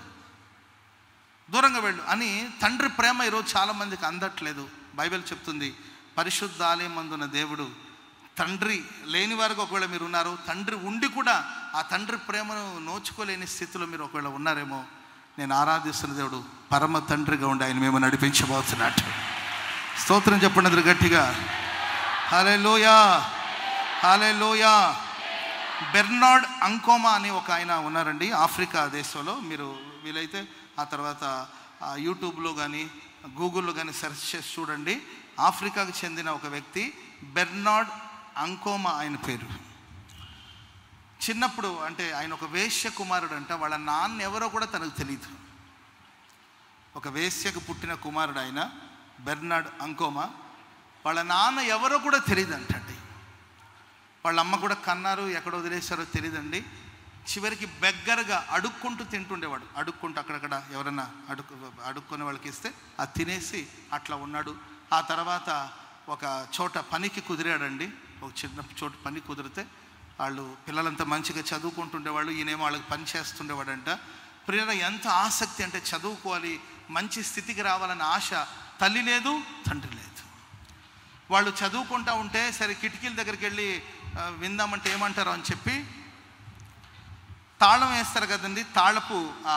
దూరంగా వెళ్ళు అని తండ్రి ప్రేమ ఈరోజు చాలామందికి అందట్లేదు బైబిల్ చెప్తుంది పరిశుద్ధ ఆలయమందున దేవుడు తండ్రి లేని వారికి ఒకవేళ మీరు ఉన్నారు తండ్రి ఉండి కూడా ఆ తండ్రి ప్రేమను నోచుకోలేని స్థితిలో మీరు ఒకవేళ ఉన్నారేమో నేను ఆరాధిస్తున్న దేవుడు పరమ తండ్రిగా ఉండి ఆయన మేము నడిపించబోతున్నట్టు స్తోత్రం చెప్పండి అందరు గట్టిగా హాలే లోయా హాలే లోయా బెర్నార్డ్ అంకోమా అని ఒక ఆయన ఉన్నారండి ఆఫ్రికా దేశంలో మీరు వీలైతే ఆ తర్వాత ఆ యూట్యూబ్లో కానీ గూగుల్లో కానీ సెర్చ్ చేసి చూడండి ఆఫ్రికాకు చెందిన ఒక వ్యక్తి బెర్నార్డ్ అంకోమా ఆయన పేరు చిన్నప్పుడు అంటే ఆయన ఒక వేశ్య కుమారుడు అంట వాళ్ళ నాన్న ఎవరో కూడా తనకు తెలియదు ఒక వేశ్యకు పుట్టిన కుమారుడు ఆయన బెర్నార్డ్ అంకోమా వాళ్ళ నాన్న ఎవరో కూడా తెలియదు అంటండి వాళ్ళ అమ్మ కూడా కన్నారు ఎక్కడ వదిలేశారో తెలియదండి చివరికి బెగ్గరగా అడుక్కుంటూ తింటుండేవాడు అడుక్కుంటూ అక్కడక్కడ ఎవరైనా అడుక్కు అడుక్కునే వాళ్ళకి ఇస్తే అది తినేసి అట్లా ఉన్నాడు ఆ తర్వాత ఒక చోట పనికి కుదిరాడండి ఒక చిన్న చోట పని కుదిరితే వాళ్ళు పిల్లలంతా మంచిగా చదువుకుంటుండేవాళ్ళు ఈయనేమో వాళ్ళకి పని చేస్తుండేవాడంట ప్రియర ఎంత ఆసక్తి అంటే చదువుకోవాలి మంచి స్థితికి రావాలన్న ఆశ తల్లి లేదు తండ్రి లేదు వాళ్ళు చదువుకుంటా ఉంటే సరే కిటికీల దగ్గరికి వెళ్ళి ఆ, విందామంటే ఏమంటారు అని చెప్పి తాళం వేస్తారు కదండి తాళపు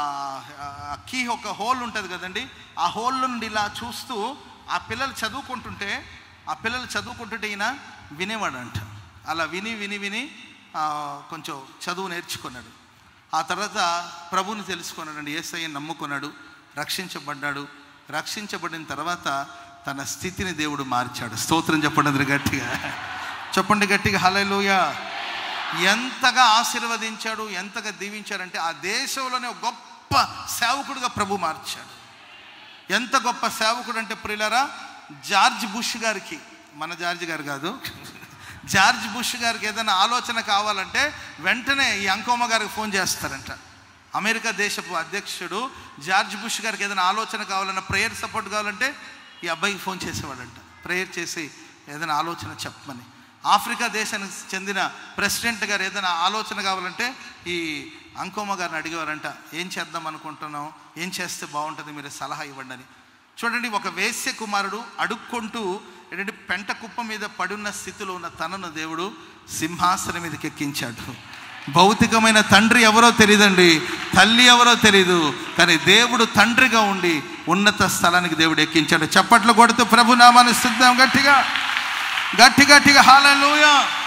కీ ఒక హోల్ ఉంటుంది కదండి ఆ హోల్ నుండి ఇలా చూస్తూ ఆ పిల్లలు చదువుకుంటుంటే ఆ పిల్లలు చదువుకుంటుంటే ఈయన వినేవాడంట అలా విని విని విని ఆ, కొంచెం చదువు నేర్చుకున్నాడు ఆ తర్వాత ప్రభుని తెలుసుకున్నాడండి ఏసయ్యని నమ్ముకున్నాడు రక్షించబడ్డాడు రక్షించబడిన తర్వాత తన స్థితిని దేవుడు మార్చాడు స్తోత్రం చెప్పండి అందరు గట్టిగా చెప్పండి గట్టిగా హల్లెలూయా ఎంతగా ఆశీర్వదించాడు ఎంతగా దీవించాడంటే ఆ దేశంలోనే ఒక గొప్ప సేవకుడుగా ప్రభు మార్చాడు ఎంత గొప్ప సేవకుడు అంటే ప్రియులరా జార్జ్ బుష్ గారికి మన జార్జ్ గారు కాదు జార్జ్ బుష్ గారికి ఏదైనా ఆలోచన కావాలంటే వెంటనే ఈ అంకోమ గారికి ఫోన్ చేస్తారంట అమెరికా దేశపు అధ్యక్షుడు జార్జ్ బుష్ గారికి ఏదైనా ఆలోచన కావాలన్నా ప్రేయర్ సపోర్ట్ కావాలంటే ఈ అబ్బాయికి ఫోన్ చేసేవాడంట ప్రేయర్ చేసి ఏదైనా ఆలోచన చెప్పమని ఆఫ్రికా దేశానికి చెందిన ప్రెసిడెంట్ గారు ఏదైనా ఆలోచన కావాలంటే ఈ అంకోమ గారిని అడిగేవారంట ఏం చేద్దాం అనుకుంటున్నాం ఏం చేస్తే బాగుంటుంది మీరు సలహా ఇవ్వండి అని చూడండి ఒక వేశ్య కుమారుడు అడుక్కుంటూ ఏంటంటే పెంట కుప్ప మీద పడున్న స్థితిలో ఉన్న తనను దేవుడు సింహాసనం మీదకి ఎక్కించాడు భౌతికమైన తండ్రి ఎవరో తెలియదండి తల్లి ఎవరో తెలియదు కానీ దేవుడు తండ్రిగా ఉండి ఉన్నత స్థలానికి దేవుడు ఎక్కించాడు చప్పట్లు కొడుతూ ప్రభు నామాన్ని స్థుద్దాం గట్టిగా గట్టి గట్టిగా హాలూయా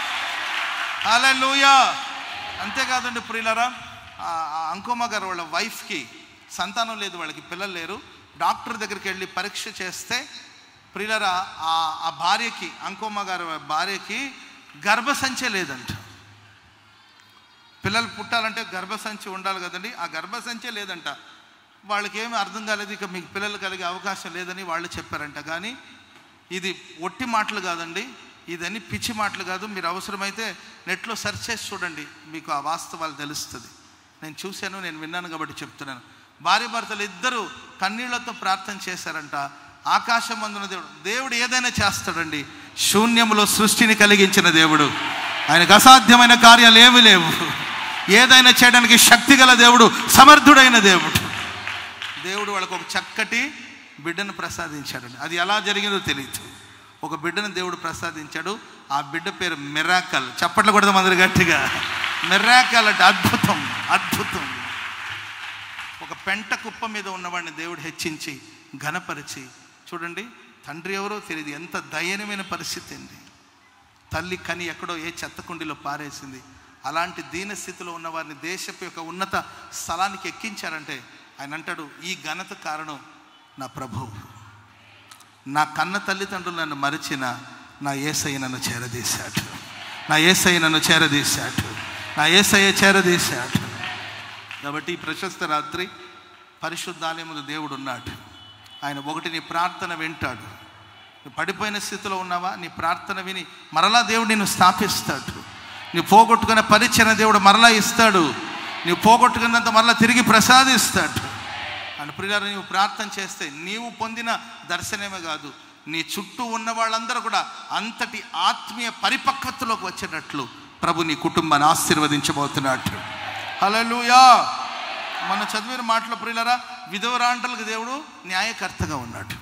హాలూయా అంతేకాదండి ప్రియులరా ఆ ఆ అంకోమ గారు వాళ్ళ వైఫ్కి సంతానం లేదు వాళ్ళకి పిల్లలు లేరు డాక్టర్ దగ్గరికి వెళ్ళి పరీక్ష చేస్తే ప్రియులరా ఆ ఆ భార్యకి అంకోమ గారి భార్యకి గర్భసంచే లేదంట పిల్లలు పుట్టాలంటే గర్భసంచి ఉండాలి కదండి ఆ గర్భసంచే లేదంట వాళ్ళకి ఏమీ అర్థం కాలేదు ఇక మీకు పిల్లలు కలిగే అవకాశం లేదని వాళ్ళు చెప్పారంట కానీ ఇది ఒట్టి మాటలు కాదండి ఇదని పిచ్చి మాటలు కాదు మీరు అవసరమైతే నెట్లో సెర్చ్ చేసి చూడండి మీకు ఆ వాస్తవాలు తెలుస్తుంది నేను చూశాను నేను విన్నాను కాబట్టి చెప్తున్నాను భార్య భర్తలు ఇద్దరు కన్నీళ్లతో ప్రార్థన చేశారంట ఆకాశం అందున దేవుడు దేవుడు ఏదైనా చేస్తాడండి శూన్యములో సృష్టిని కలిగించిన దేవుడు ఆయనకు అసాధ్యమైన కార్యాలు ఏమీ లేవు ఏదైనా చేయడానికి శక్తి గల దేవుడు సమర్థుడైన దేవుడు దేవుడు వాళ్ళకు ఒక చక్కటి బిడ్డను ప్రసాదించాడండి అది ఎలా జరిగిందో తెలియదు ఒక బిడ్డను దేవుడు ప్రసాదించాడు ఆ బిడ్డ పేరు మిరాకల్ చప్పట్లు కొడదాం అందరు గట్టిగా మిరాకల్ అంటే అద్భుతం అద్భుతం ఒక పెంట కుప్ప మీద ఉన్నవాడిని దేవుడు హెచ్చించి ఘనపరిచి చూడండి తండ్రి ఎవరో తెలియదు ఎంత దయనీయమైన పరిస్థితి అండి తల్లి కని ఎక్కడో ఏ చెత్త కుండీలో పారేసింది అలాంటి దీన స్థితిలో ఉన్న వారిని దేశపు యొక్క ఉన్నత స్థలానికి ఎక్కించారంటే ఆయన అంటాడు ఈ ఘనత కారణం నా ప్రభువు నా కన్న తల్లిదండ్రులు నన్ను మరిచిన నా ఏసయ్య నన్ను చేరదీశాడు నా ఏసయ్య నన్ను చేరదీశాడు నా ఏసయ్య చేరదీశాడు కాబట్టి ఈ ప్రశస్త రాత్రి పరిశుద్ధాలయములు దేవుడు ఉన్నాడు ఆయన ఒకటి నీ ప్రార్థన వింటాడు నువ్వు పడిపోయిన స్థితిలో ఉన్నావా నీ ప్రార్థన విని మరలా దేవుడు నిన్ను స్థాపిస్తాడు నువ్వు పోగొట్టుకున్న పరిచయ దేవుడు మరలా ఇస్తాడు నువ్వు పోగొట్టుకున్నంత మరలా తిరిగి ప్రసాదిస్తాడు అని ప్రియులారా నీవు ప్రార్థన చేస్తే నీవు పొందిన దర్శనమే కాదు నీ చుట్టూ ఉన్న వాళ్ళందరూ కూడా అంతటి ఆత్మీయ పరిపక్వతలోకి వచ్చేటట్లు ప్రభు నీ కుటుంబాన్ని ఆశీర్వదించబోతున్నాడు హల్లెలూయా మన చదివిన మాటలో ప్రియులరా విధవరాంటలకు దేవుడు న్యాయకర్తగా ఉన్నాడు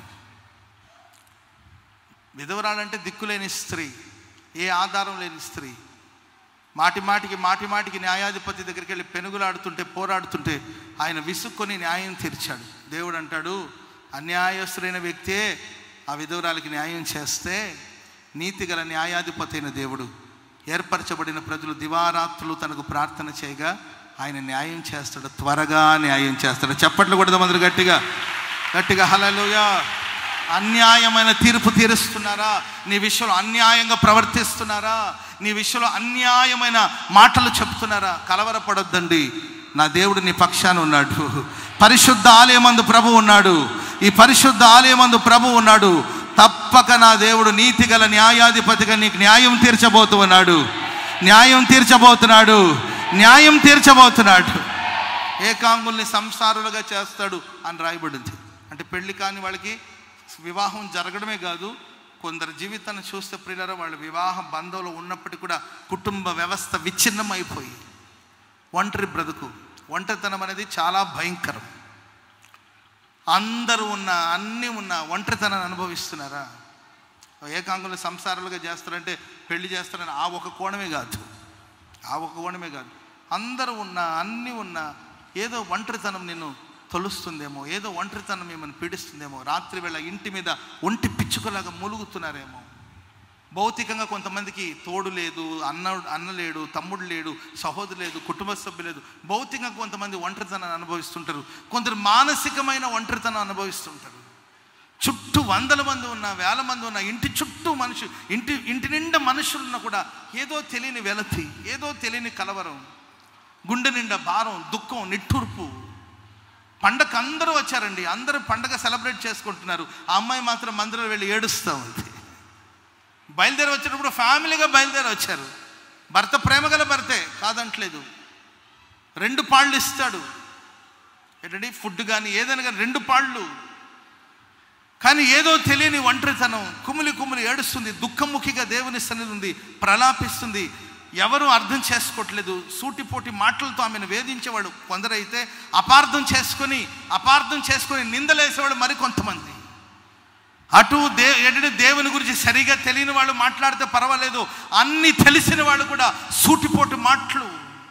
విధవరాలంటే దిక్కులేని స్త్రీ ఏ ఆధారం లేని స్త్రీ మాటి మాటికి మాటి మాటికి న్యాయాధిపతి దగ్గరికి వెళ్ళి పెనుగులాడుతుంటే పోరాడుతుంటే ఆయన విసుక్కొని న్యాయం తీర్చాడు దేవుడు అంటాడు అన్యాయస్తులైన వ్యక్తే ఆ విధవరాలకి న్యాయం చేస్తే నీతిగల న్యాయాధిపతి అయిన దేవుడు ఏర్పరచబడిన ప్రజలు దివారాత్రులు తనకు ప్రార్థన చేయగా ఆయన న్యాయం చేస్తాడు త్వరగా న్యాయం చేస్తాడు చప్పట్లు కొడదాం అందరు గట్టిగా గట్టిగా హలలుగా అన్యాయమైన తీర్పు తీరుస్తున్నారా నీ విషయంలో అన్యాయంగా ప్రవర్తిస్తున్నారా నీ విషయంలో అన్యాయమైన మాటలు చెప్తున్నారా కలవరపడొద్దండి నా దేవుడు నీ పక్షాన ఉన్నాడు పరిశుద్ధ ఆలయమందు ప్రభు ఉన్నాడు ఈ పరిశుద్ధ ఆలయమందు ప్రభు ఉన్నాడు తప్పక నా దేవుడు నీతిగల న్యాయాధిపతిగా నీకు న్యాయం తీర్చబోతూ ఉన్నాడు న్యాయం తీర్చబోతున్నాడు న్యాయం తీర్చబోతున్నాడు ఏకాంగుల్ని సంసారులుగా చేస్తాడు అని రాయబడింది అంటే పెళ్లి కాని వాళ్ళకి వివాహం జరగడమే కాదు కొందరు జీవితాన్ని చూస్తే ప్రియులరా వాళ్ళ వివాహ బంధంలో ఉన్నప్పటికీ కూడా కుటుంబ వ్యవస్థ విచ్ఛిన్నమైపోయి ఒంటరి బ్రతుకు ఒంటరితనం అనేది చాలా భయంకరం అందరూ ఉన్న అన్నీ ఉన్న ఒంటరితనాన్ని అనుభవిస్తున్నారా ఏకాంగులు సంసారాలుగా చేస్తారంటే పెళ్లి చేస్తారని ఆ ఒక కోణమే కాదు ఆ ఒక కోణమే కాదు అందరూ ఉన్న అన్నీ ఉన్న ఏదో ఒంటరితనం నిన్ను తొలుస్తుందేమో ఏదో ఒంటరితనం మిమ్మల్ని పీడిస్తుందేమో రాత్రి వేళ ఇంటి మీద ఒంటి పిచ్చుకలాగా మూలుగుతున్నారేమో భౌతికంగా కొంతమందికి తోడు లేదు అన్న అన్న లేడు తమ్ముడు లేడు సహోదరు లేదు కుటుంబ సభ్యులు లేదు భౌతికంగా కొంతమంది ఒంటరితనాన్ని అనుభవిస్తుంటారు కొందరు మానసికమైన ఒంటరితనం అనుభవిస్తుంటారు చుట్టూ వందల మంది ఉన్న వేల మంది ఉన్న ఇంటి చుట్టూ మనుషు ఇంటి ఇంటి నిండా మనుషులున్న కూడా ఏదో తెలియని వెలతి ఏదో తెలియని కలవరం గుండె నిండా భారం దుఃఖం నిట్టూర్పు పండగ అందరూ వచ్చారండి అందరూ పండగ సెలబ్రేట్ చేసుకుంటున్నారు ఆ అమ్మాయి మాత్రం మందిరం వెళ్ళి ఏడుస్తూ ఉంది బయలుదేరి వచ్చినప్పుడు ఫ్యామిలీగా బయలుదేరి వచ్చారు భర్త ప్రేమగల భర్తే కాదంటలేదు రెండు పాళ్ళు ఇస్తాడు ఏంటండి ఫుడ్ కానీ ఏదైనా కానీ రెండు పాళ్ళు కానీ ఏదో తెలియని ఒంటరితనం కుమిలి కుమిలి ఏడుస్తుంది దుఃఖముఖిగా దేవుని సన్నిధి ఉంది ప్రలాపిస్తుంది ఎవరు అర్థం చేసుకోవట్లేదు సూటిపోటి మాటలతో ఆమెను వేధించేవాడు కొందరైతే అపార్థం చేసుకొని అపార్థం చేసుకొని నిందలేసేవాడు మరికొంతమంది అటు దే ఎటు దేవుని గురించి సరిగా తెలియని వాళ్ళు మాట్లాడితే పర్వాలేదు అన్ని తెలిసిన వాళ్ళు కూడా సూటిపోటు మాటలు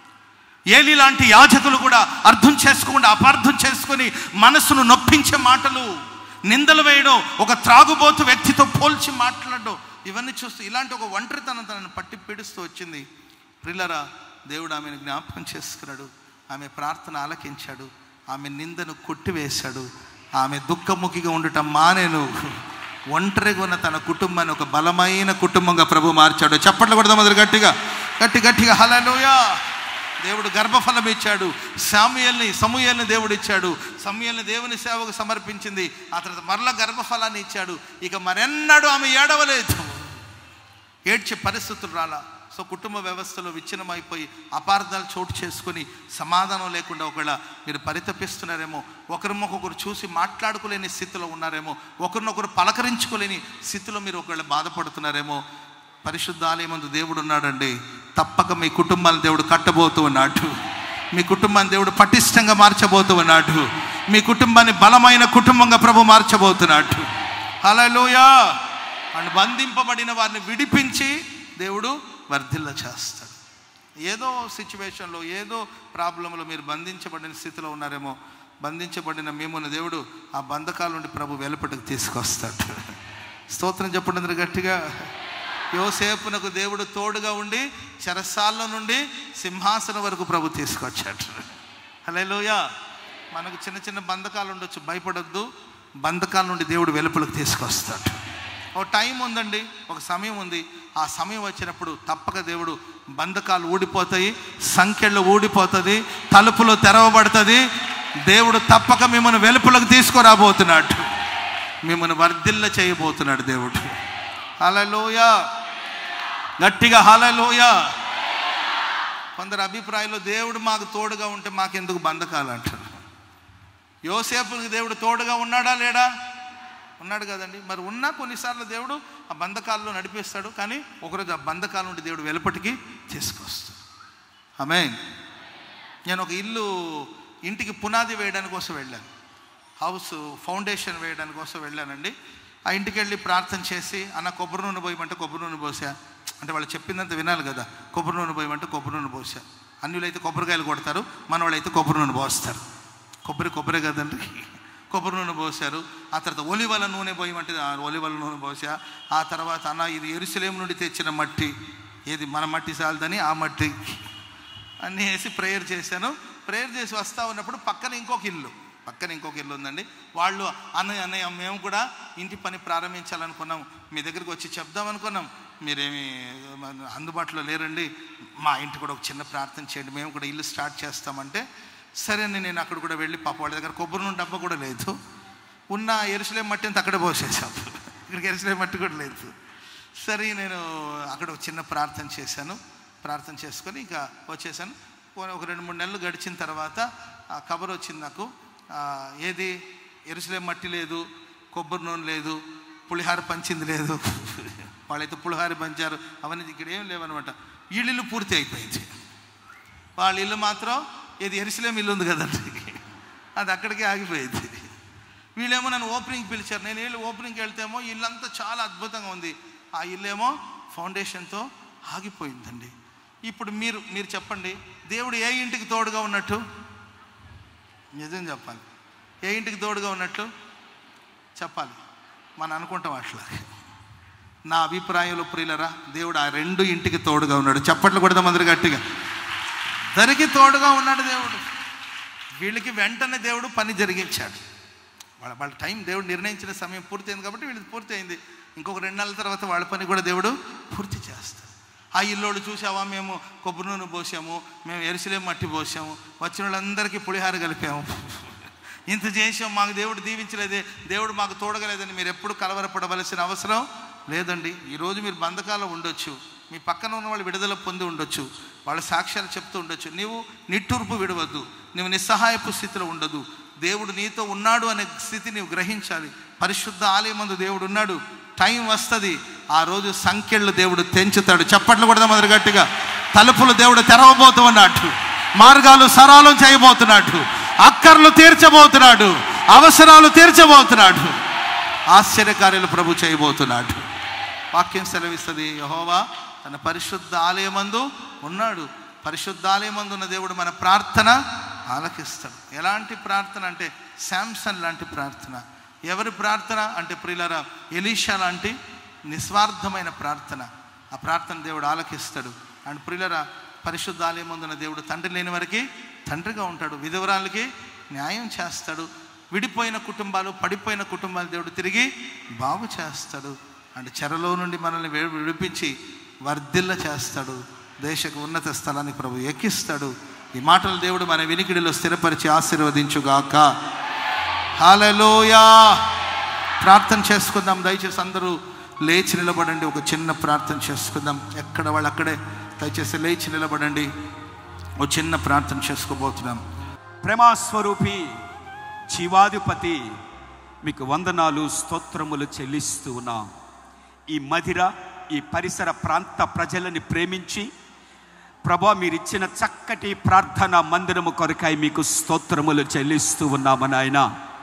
ఏలి లాంటి యాజకులు కూడా అర్థం చేసుకోకుండా అపార్థం చేసుకొని మనసును నొప్పించే మాటలు నిందలు వేయడం ఒక త్రాగుబోతు వ్యక్తితో పోల్చి మాట్లాడడం ఇవన్నీ చూస్తూ ఇలాంటి ఒక ఒంటరితనం తనను పట్టి పీడిస్తూ వచ్చింది ప్రిల్లరా దేవుడు ఆమెను జ్ఞాపకం చేసుకున్నాడు ఆమె ప్రార్థన ఆలకించాడు ఆమె నిందను కొట్టివేశాడు ఆమె దుఃఖముఖిగా ఉండటం మానేను ఒంటరిగా ఉన్న తన కుటుంబాన్ని ఒక బలమైన కుటుంబంగా ప్రభు మార్చాడు చప్పట్లు కొడదాం మొదలు గట్టిగా గట్టి గట్టిగా హలలోయా దేవుడు గర్భఫలం ఇచ్చాడు సాముయల్ని సమూయల్ని దేవుడు ఇచ్చాడు సమూయల్ని దేవుని సేవకు సమర్పించింది ఆ తర్వాత మరల గర్భఫలాన్ని ఇచ్చాడు ఇక మరెన్నడూ ఆమె ఏడవలేదు ఏడ్చే పరిస్థితులు రాలా సో కుటుంబ వ్యవస్థలో విచ్ఛిన్నమైపోయి అపార్థాలు చోటు చేసుకొని సమాధానం లేకుండా ఒకవేళ మీరు పరితపిస్తున్నారేమో ఒకరినొకరు చూసి మాట్లాడుకోలేని స్థితిలో ఉన్నారేమో ఒకరినొకరు పలకరించుకోలేని స్థితిలో మీరు ఒకవేళ బాధపడుతున్నారేమో పరిశుద్ధ ఆలయమందు దేవుడు ఉన్నాడండి తప్పక మీ కుటుంబాన్ని దేవుడు కట్టబోతూ ఉన్నాడు మీ కుటుంబాన్ని దేవుడు పటిష్టంగా మార్చబోతూ ఉన్నాడు మీ కుటుంబాన్ని బలమైన కుటుంబంగా ప్రభు మార్చబోతున్నాడు హలోయా వాళ్ళు బంధింపబడిన వారిని విడిపించి దేవుడు వర్ధిల్ల చేస్తాడు ఏదో సిచ్యువేషన్లో ఏదో ప్రాబ్లంలో మీరు బంధించబడిన స్థితిలో ఉన్నారేమో బంధించబడిన మిమ్మల్ని దేవుడు ఆ బంధకాల నుండి ప్రభు వెలుపటికి తీసుకొస్తాడు స్తోత్రం చెప్పండి అందరూ గట్టిగా యోసేపునకు దేవుడు తోడుగా ఉండి చెరసాల నుండి సింహాసనం వరకు ప్రభు తీసుకొచ్చాడు హలోయ మనకు చిన్న చిన్న బంధకాలు ఉండొచ్చు భయపడొద్దు బంధకాల నుండి దేవుడు వెలుపలకు తీసుకొస్తాడు ఒక టైం ఉందండి ఒక సమయం ఉంది ఆ సమయం వచ్చినప్పుడు తప్పక దేవుడు బంధకాలు ఊడిపోతాయి సంఖ్యలు ఊడిపోతుంది తలుపులు తెరవబడుతుంది దేవుడు తప్పక మిమ్మల్ని వెలుపులకు తీసుకురాబోతున్నాడు మిమ్మల్ని వర్ధిల్ల చేయబోతున్నాడు దేవుడు హలలోయ గట్టిగా హలలోయ కొందరు అభిప్రాయంలో దేవుడు మాకు తోడుగా ఉంటే మాకెందుకు బంధకాలు అంటారు యోసేపుకి దేవుడు తోడుగా ఉన్నాడా లేడా ఉన్నాడు కదండి మరి ఉన్నా కొన్నిసార్లు దేవుడు ఆ బంధకాల్లో నడిపిస్తాడు కానీ ఒకరోజు ఆ బంధకాల నుండి దేవుడు వెలుపటికి తీసుకొస్తాడు ఆమె నేను ఒక ఇల్లు ఇంటికి పునాది వేయడానికి కోసం వెళ్ళాను హౌస్ ఫౌండేషన్ వేయడానికి కోసం వెళ్ళానండి ఆ ఇంటికి వెళ్ళి ప్రార్థన చేసి అన్న కొబ్బరి నూనె పోయమంటే కొబ్బరి నూనె పోసా అంటే వాళ్ళు చెప్పిందంత వినాలి కదా కొబ్బరి నూనె పోయమంటే కొబ్బరి నూనె పోసా అన్యులు అయితే కొబ్బరికాయలు కొడతారు మన వాళ్ళు అయితే కొబ్బరి నూనె పోస్తారు కొబ్బరి కొబ్బరి కదండి కొబ్బరి నూనె పోసారు ఆ తర్వాత ఒలివల నూనె పోయమంటే ఆ ఒలివల నూనె పోసా ఆ తర్వాత అన్న ఇది ఎరుసలేం నుండి తెచ్చిన మట్టి ఏది మన మట్టి చాలదని ఆ మట్టి అన్నీ వేసి ప్రేయర్ చేశాను ప్రేయర్ చేసి వస్తా ఉన్నప్పుడు పక్కన ఇంకొక ఇల్లు పక్కన ఇంకొక ఇల్లు ఉందండి వాళ్ళు అన్నయ్య అన్నయ్య మేము కూడా ఇంటి పని ప్రారంభించాలనుకున్నాం మీ దగ్గరికి వచ్చి చెప్దాం అనుకున్నాం మీరేమి అందుబాటులో లేరండి మా ఇంటి కూడా ఒక చిన్న ప్రార్థన చేయండి మేము కూడా ఇల్లు స్టార్ట్ చేస్తామంటే సరే అని నేను అక్కడ కూడా వెళ్ళి పాప వాళ్ళ దగ్గర కొబ్బరి నూనె డబ్బా కూడా లేదు ఉన్న ఎరుసలేం మట్టి అంతా అక్కడే పోసేసాం ఇక్కడికి ఎరుసలేం మట్టి కూడా లేదు సరే నేను అక్కడ ఒక చిన్న ప్రార్థన చేశాను ప్రార్థన చేసుకొని ఇంకా వచ్చేసాను ఒక రెండు మూడు నెలలు గడిచిన తర్వాత ఆ కబర్ వచ్చింది నాకు ఆ, ఏది ఎరుసలేం మట్టి లేదు కొబ్బరి నూనె లేదు పులిహార పంచింది లేదు వాళ్ళైతే పులిహార పంచారు అవన్నీ ఇక్కడ ఏం లేవన్నమాట వీళ్ళ ఇల్లు పూర్తి అయిపోయింది వాళ్ళ ఇల్లు మాత్రం ఏది ఎరుసలేం ఇల్లు ఉంది కదండి అది అక్కడికే ఆగిపోయింది వీళ్ళేమో నన్ను ఓపెనింగ్ పిలిచారు నేను వెళ్ళి ఓపెనింగ్కి వెళ్తేమో ఇల్లంతా చాలా అద్భుతంగా ఉంది ఆ ఇల్లేమో ఫౌండేషన్తో ఆగిపోయిందండి ఇప్పుడు మీరు మీరు చెప్పండి దేవుడు ఏ ఇంటికి తోడుగా ఉన్నట్టు నిజం చెప్పాలి ఏ ఇంటికి తోడుగా ఉన్నట్లు చెప్పాలి మనం అనుకుంటాం అట్లా నా అభిప్రాయంలో ప్రియులరా దేవుడు ఆ రెండు ఇంటికి తోడుగా ఉన్నాడు చప్పట్లు కొడదాం అందరు గట్టిగా దరికి తోడుగా ఉన్నాడు దేవుడు వీళ్ళకి వెంటనే దేవుడు పని జరిగించాడు వాళ్ళ వాళ్ళ టైం దేవుడు నిర్ణయించిన సమయం పూర్తయింది కాబట్టి వీళ్ళకి పూర్తి అయింది ఇంకొక రెండు నెలల తర్వాత వాళ్ళ పని కూడా దేవుడు పూర్తి చేస్తాడు ఆ ఇల్లోడు చూసావా మేము కొబ్బరి నూనె పోసాము మేము ఎరుసలేం మట్టి పోసాము వచ్చిన వాళ్ళందరికీ పులిహార కలిపాము ఇంత చేసాం మాకు దేవుడు దీవించలేదే దేవుడు మాకు తోడగలేదని మీరు ఎప్పుడు కలవరపడవలసిన అవసరం లేదండి ఈరోజు మీరు బంధకాల్లో ఉండొచ్చు మీ పక్కన ఉన్న వాళ్ళు విడుదల పొంది ఉండొచ్చు వాళ్ళ సాక్ష్యాలు చెప్తూ ఉండొచ్చు నీవు నిట్టూర్పు విడవద్దు నువ్వు నిస్సహాయపు స్థితిలో ఉండదు దేవుడు నీతో ఉన్నాడు అనే స్థితి నీవు గ్రహించాలి పరిశుద్ధ ఆలయమందు దేవుడు ఉన్నాడు టైం వస్తుంది ఆ రోజు సంఖ్యలు దేవుడు తెంచుతాడు చప్పట్లు కూడా మొదలు గట్టిగా తలుపులు దేవుడు తెరవబోతూ ఉన్నాడు మార్గాలు సరాలం చేయబోతున్నాడు అక్కర్లు తీర్చబోతున్నాడు అవసరాలు తీర్చబోతున్నాడు ఆశ్చర్యకార్యాలు ప్రభు చేయబోతున్నాడు వాక్యం సెలవిస్తుంది యహోవా తన పరిశుద్ధ ఆలయమందు ఉన్నాడు పరిశుద్ధ ఆలయమందు ఉన్న దేవుడు మన ప్రార్థన ఆలకిస్తాడు ఎలాంటి ప్రార్థన అంటే శాంసన్ లాంటి ప్రార్థన ఎవరి ప్రార్థన అంటే ప్రియులరా ఎలీషా లాంటి నిస్వార్థమైన ప్రార్థన ఆ ప్రార్థన దేవుడు ఆలకిస్తాడు అండ్ ప్రియులరా పరిశుద్ధ ఆలయమందున్న దేవుడు తండ్రి లేని వారికి తండ్రిగా ఉంటాడు విధవరాలకి న్యాయం చేస్తాడు విడిపోయిన కుటుంబాలు పడిపోయిన కుటుంబాలు దేవుడు తిరిగి బాగు చేస్తాడు అండ్ చెరలో నుండి మనల్ని వే- విడిపించి వర్ధిల్ల చేస్తాడు దేశకు ఉన్నత స్థలానికి ప్రభు ఎక్కిస్తాడు ఈ మాటలు దేవుడు మన వినికిడిలో స్థిరపరిచి ఆశీర్వదించుగాక హాలలోయా ప్రార్థన చేసుకుందాం దయచేసి అందరూ లేచి నిలబడండి ఒక చిన్న ప్రార్థన చేసుకుందాం ఎక్కడ వాళ్ళు అక్కడే దయచేసి లేచి నిలబడండి ఒక చిన్న ప్రార్థన చేసుకోబోతున్నాం ప్రేమాస్వరూపి జీవాధిపతి మీకు వందనాలు స్తోత్రములు చెల్లిస్తూ ఉన్నాం ఈ మధిర ఈ పరిసర ప్రాంత ప్రజలని ప్రేమించి ప్రభా మీరు ఇచ్చిన చక్కటి ప్రార్థన మందిరము కొరకాయి మీకు స్తోత్రములు చెల్లిస్తూ ఉన్నాము నాయన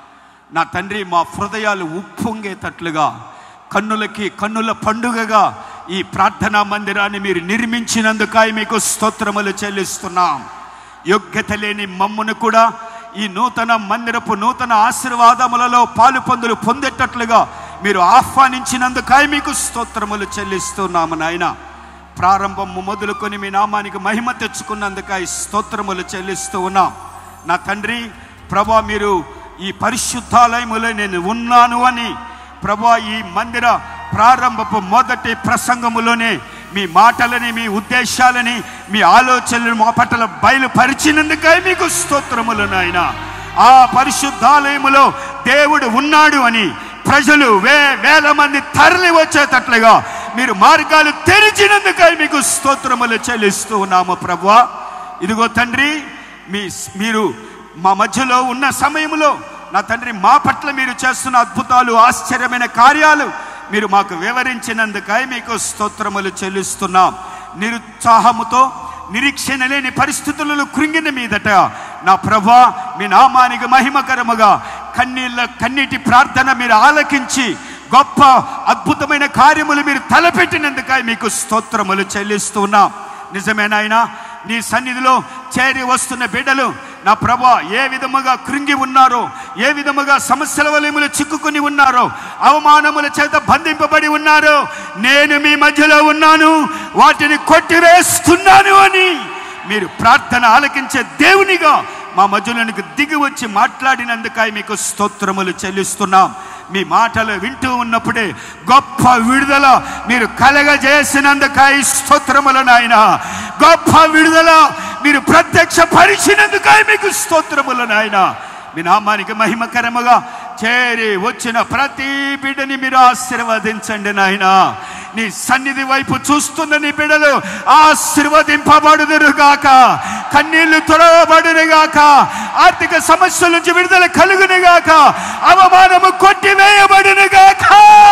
నా తండ్రి మా హృదయాలు ఉప్పొంగేటట్లుగా కన్నులకి కన్నుల పండుగగా ఈ ప్రార్థనా మందిరాన్ని మీరు నిర్మించినందుకాయి మీకు స్తోత్రములు చెల్లిస్తున్నాం యోగ్యత లేని మమ్మును కూడా ఈ నూతన మందిరపు నూతన ఆశీర్వాదములలో పాలు పొందులు పొందేటట్లుగా మీరు ఆహ్వానించినందుకాయి మీకు స్తోత్రములు చెల్లిస్తున్నాము నాయన ప్రారంభము మొదలుకొని మీ నామానికి మహిమ తెచ్చుకున్నందుకాయి స్తోత్రములు చెల్లిస్తూ ఉన్నాం నా తండ్రి ప్రభా మీరు ఈ పరిశుద్ధాలయములో నేను ఉన్నాను అని ప్రభా ఈ మందిర ప్రారంభపు మొదటి ప్రసంగములోనే మీ మాటలని మీ ఉద్దేశాలని మీ ఆలోచనలను మా పట్ల బయలుపరిచినందుకై మీకు స్తోత్రములు నాయన ఆ పరిశుద్ధాలయములో దేవుడు ఉన్నాడు అని ప్రజలు వే వేల మంది తరలి వచ్చేటట్లుగా మీరు మార్గాలు తెరిచినందుకై మీకు స్తోత్రములు చెల్లిస్తూ ఉన్నాము ప్రభువా ఇదిగో తండ్రి మీ మీరు మా మధ్యలో ఉన్న సమయంలో నా తండ్రి మా పట్ల మీరు చేస్తున్న అద్భుతాలు ఆశ్చర్యమైన కార్యాలు మీరు మాకు వివరించినందుకై మీకు స్తోత్రములు చెల్లిస్తున్నాం నిరుత్సాహముతో నిరీక్షణ లేని పరిస్థితులలో కృంగిన మీదట నా ప్రభా మీ నామానికి మహిమకరముగా కన్నీళ్ళ కన్నీటి ప్రార్థన మీరు ఆలకించి గొప్ప అద్భుతమైన కార్యములు మీరు తలపెట్టినందుకై మీకు స్తోత్రములు చెల్లిస్తున్నాం నిజమేనాయనా నీ సన్నిధిలో చేరి వస్తున్న బిడ్డలు నా ప్రభా ఏ విధముగా కృంగి ఉన్నారో ఏ విధముగా సమస్యల వలయములు చిక్కుకుని ఉన్నారో అవమానముల చేత బంధింపబడి ఉన్నారో నేను మీ మధ్యలో ఉన్నాను వాటిని కొట్టివేస్తున్నాను అని మీరు ప్రార్థన ఆలకించే దేవునిగా మా మధ్యలోనికి దిగి వచ్చి మాట్లాడినందుకై మీకు స్తోత్రములు చెల్లిస్తున్నాం మీ మాటలు వింటూ ఉన్నప్పుడే గొప్ప విడుదల మీరు కలగజేసినందుకై స్తోత్రములు నాయన గొప్ప విడుదల మీరు ప్రత్యక్ష పరిచినందుకై మీకు స్తోత్రములు నాయన మీ నామానికి మహిమకరముగా చేరి వచ్చిన ప్రతి బిడ్డని మీరు ఆశీర్వదించండి నాయన నీ సన్నిధి వైపు చూస్తున్న నీ బిడ్డలు ఆశీర్వదింపబడుదురుగాక కన్నీళ్లు తొలగబడునుగాక ఆర్థిక సమస్యల నుంచి విడుదల కలుగునుగాక అవమానము కొట్టివేయబడునుగాక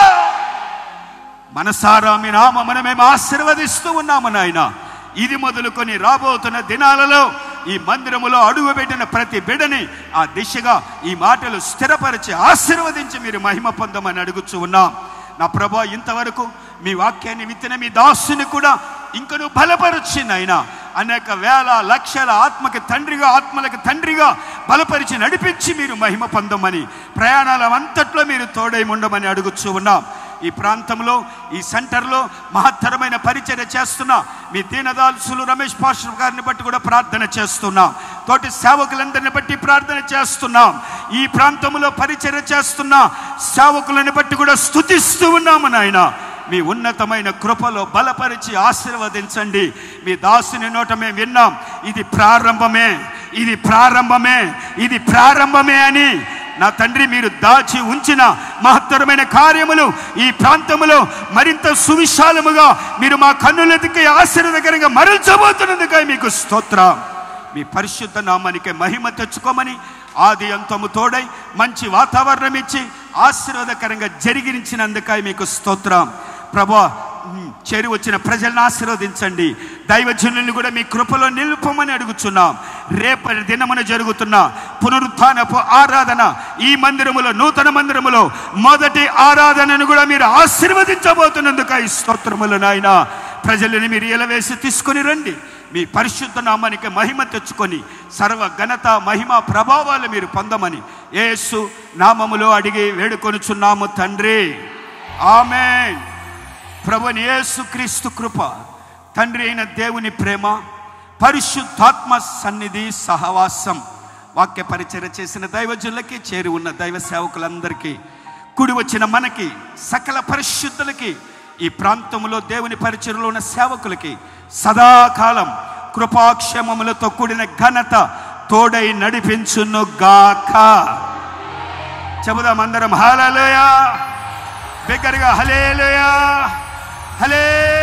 మనసారా మీ నామమున మేము ఆశీర్వదిస్తూ ఉన్నాము నాయన ఇది మొదలుకొని రాబోతున్న దినాలలో ఈ మందిరములో అడుగుపెట్టిన ప్రతి బిడని ఆ దిశగా ఈ మాటలు స్థిరపరిచి ఆశీర్వదించి మీరు మహిమ పొందమని అడుగుచూ ఉన్నాం నా ప్రభా ఇంతవరకు మీ వాక్యాన్ని విత్తిన మీ దాసుని కూడా ఇంకను బలపరచి నాయన అనేక వేల లక్షల ఆత్మకి తండ్రిగా ఆత్మలకు తండ్రిగా బలపరిచి నడిపించి మీరు మహిమ పొందమని ప్రయాణాల అంతట్లో మీరు తోడై ఉండమని అడుగుచూ ఉన్నాం ఈ ప్రాంతంలో ఈ సెంటర్లో మహత్తరమైన పరిచర్య చేస్తున్న మీ దీనదాల్సులు రమేష్ పాస్టర్ గారిని బట్టి కూడా ప్రార్థన చేస్తున్నాం తోటి సేవకులందరిని బట్టి ప్రార్థన చేస్తున్నాం ఈ ప్రాంతంలో పరిచర్య చేస్తున్న సేవకులను బట్టి కూడా స్తుతిస్తూ ఉన్నాము నాయన మీ ఉన్నతమైన కృపలో బలపరిచి ఆశీర్వదించండి మీ దాసుని నోట మేము విన్నాం ఇది ప్రారంభమే ఇది ప్రారంభమే ఇది ప్రారంభమే అని నా తండ్రి మీరు దాచి ఉంచిన మహత్తరమైన కార్యములు ఈ ప్రాంతములో మరింత సువిశాలముగా మీరు మా కన్నులకి ఆశీర్వదకరంగా మరల్చబోతున్నందుకై మీకు స్తోత్రం మీ పరిశుద్ధ నామానికి మహిమ తెచ్చుకోమని ఆది అంతము తోడై మంచి వాతావరణం ఇచ్చి ఆశీర్వాదకరంగా జరిగించినందుకై మీకు స్తోత్రం ప్రభా ఉమ్, చేరి వచ్చిన ప్రజలను ఆశీర్వదించండి దైవజనుల్ని కూడా మీ కృపలో నిలుపమని అడుగుచున్నాం రేపటి దినమున జరుగుతున్న పునరుత్థానపు ఆరాధన ఈ మందిరములో నూతన మందిరములో మొదటి ఆరాధనను కూడా మీరు ఆశీర్వదించబోతున్నందుకు ఈ స్తోత్రములు నాయన ప్రజలని మీరు ఎలవేసి తీసుకొని రండి మీ పరిశుద్ధ నామానికి మహిమ తెచ్చుకొని సర్వ ఘనత మహిమ ప్రభావాలు మీరు పొందమని యేసు నామములో అడిగి వేడుకొనుచున్నాము తండ్రి ఆమెన్ ప్రభుని యేసు క్రీస్తు కృప తండ్రి అయిన దేవుని ప్రేమ పరిశుద్ధాత్మ సన్నిధి సహవాసం వాక్య పరిచయ చేసిన దైవజులకి చేరి ఉన్న దైవ సేవకులందరికీ కుడి వచ్చిన మనకి సకల పరిశుద్ధులకి ఈ ప్రాంతంలో దేవుని పరిచయలో ఉన్న సేవకులకి సదాకాలం కృపాక్షేమములతో కూడిన ఘనత తోడై నడిపించును గాక చెబుదాం అందరం హాలలోయా బిగ్గరగా హలేలుయా హలే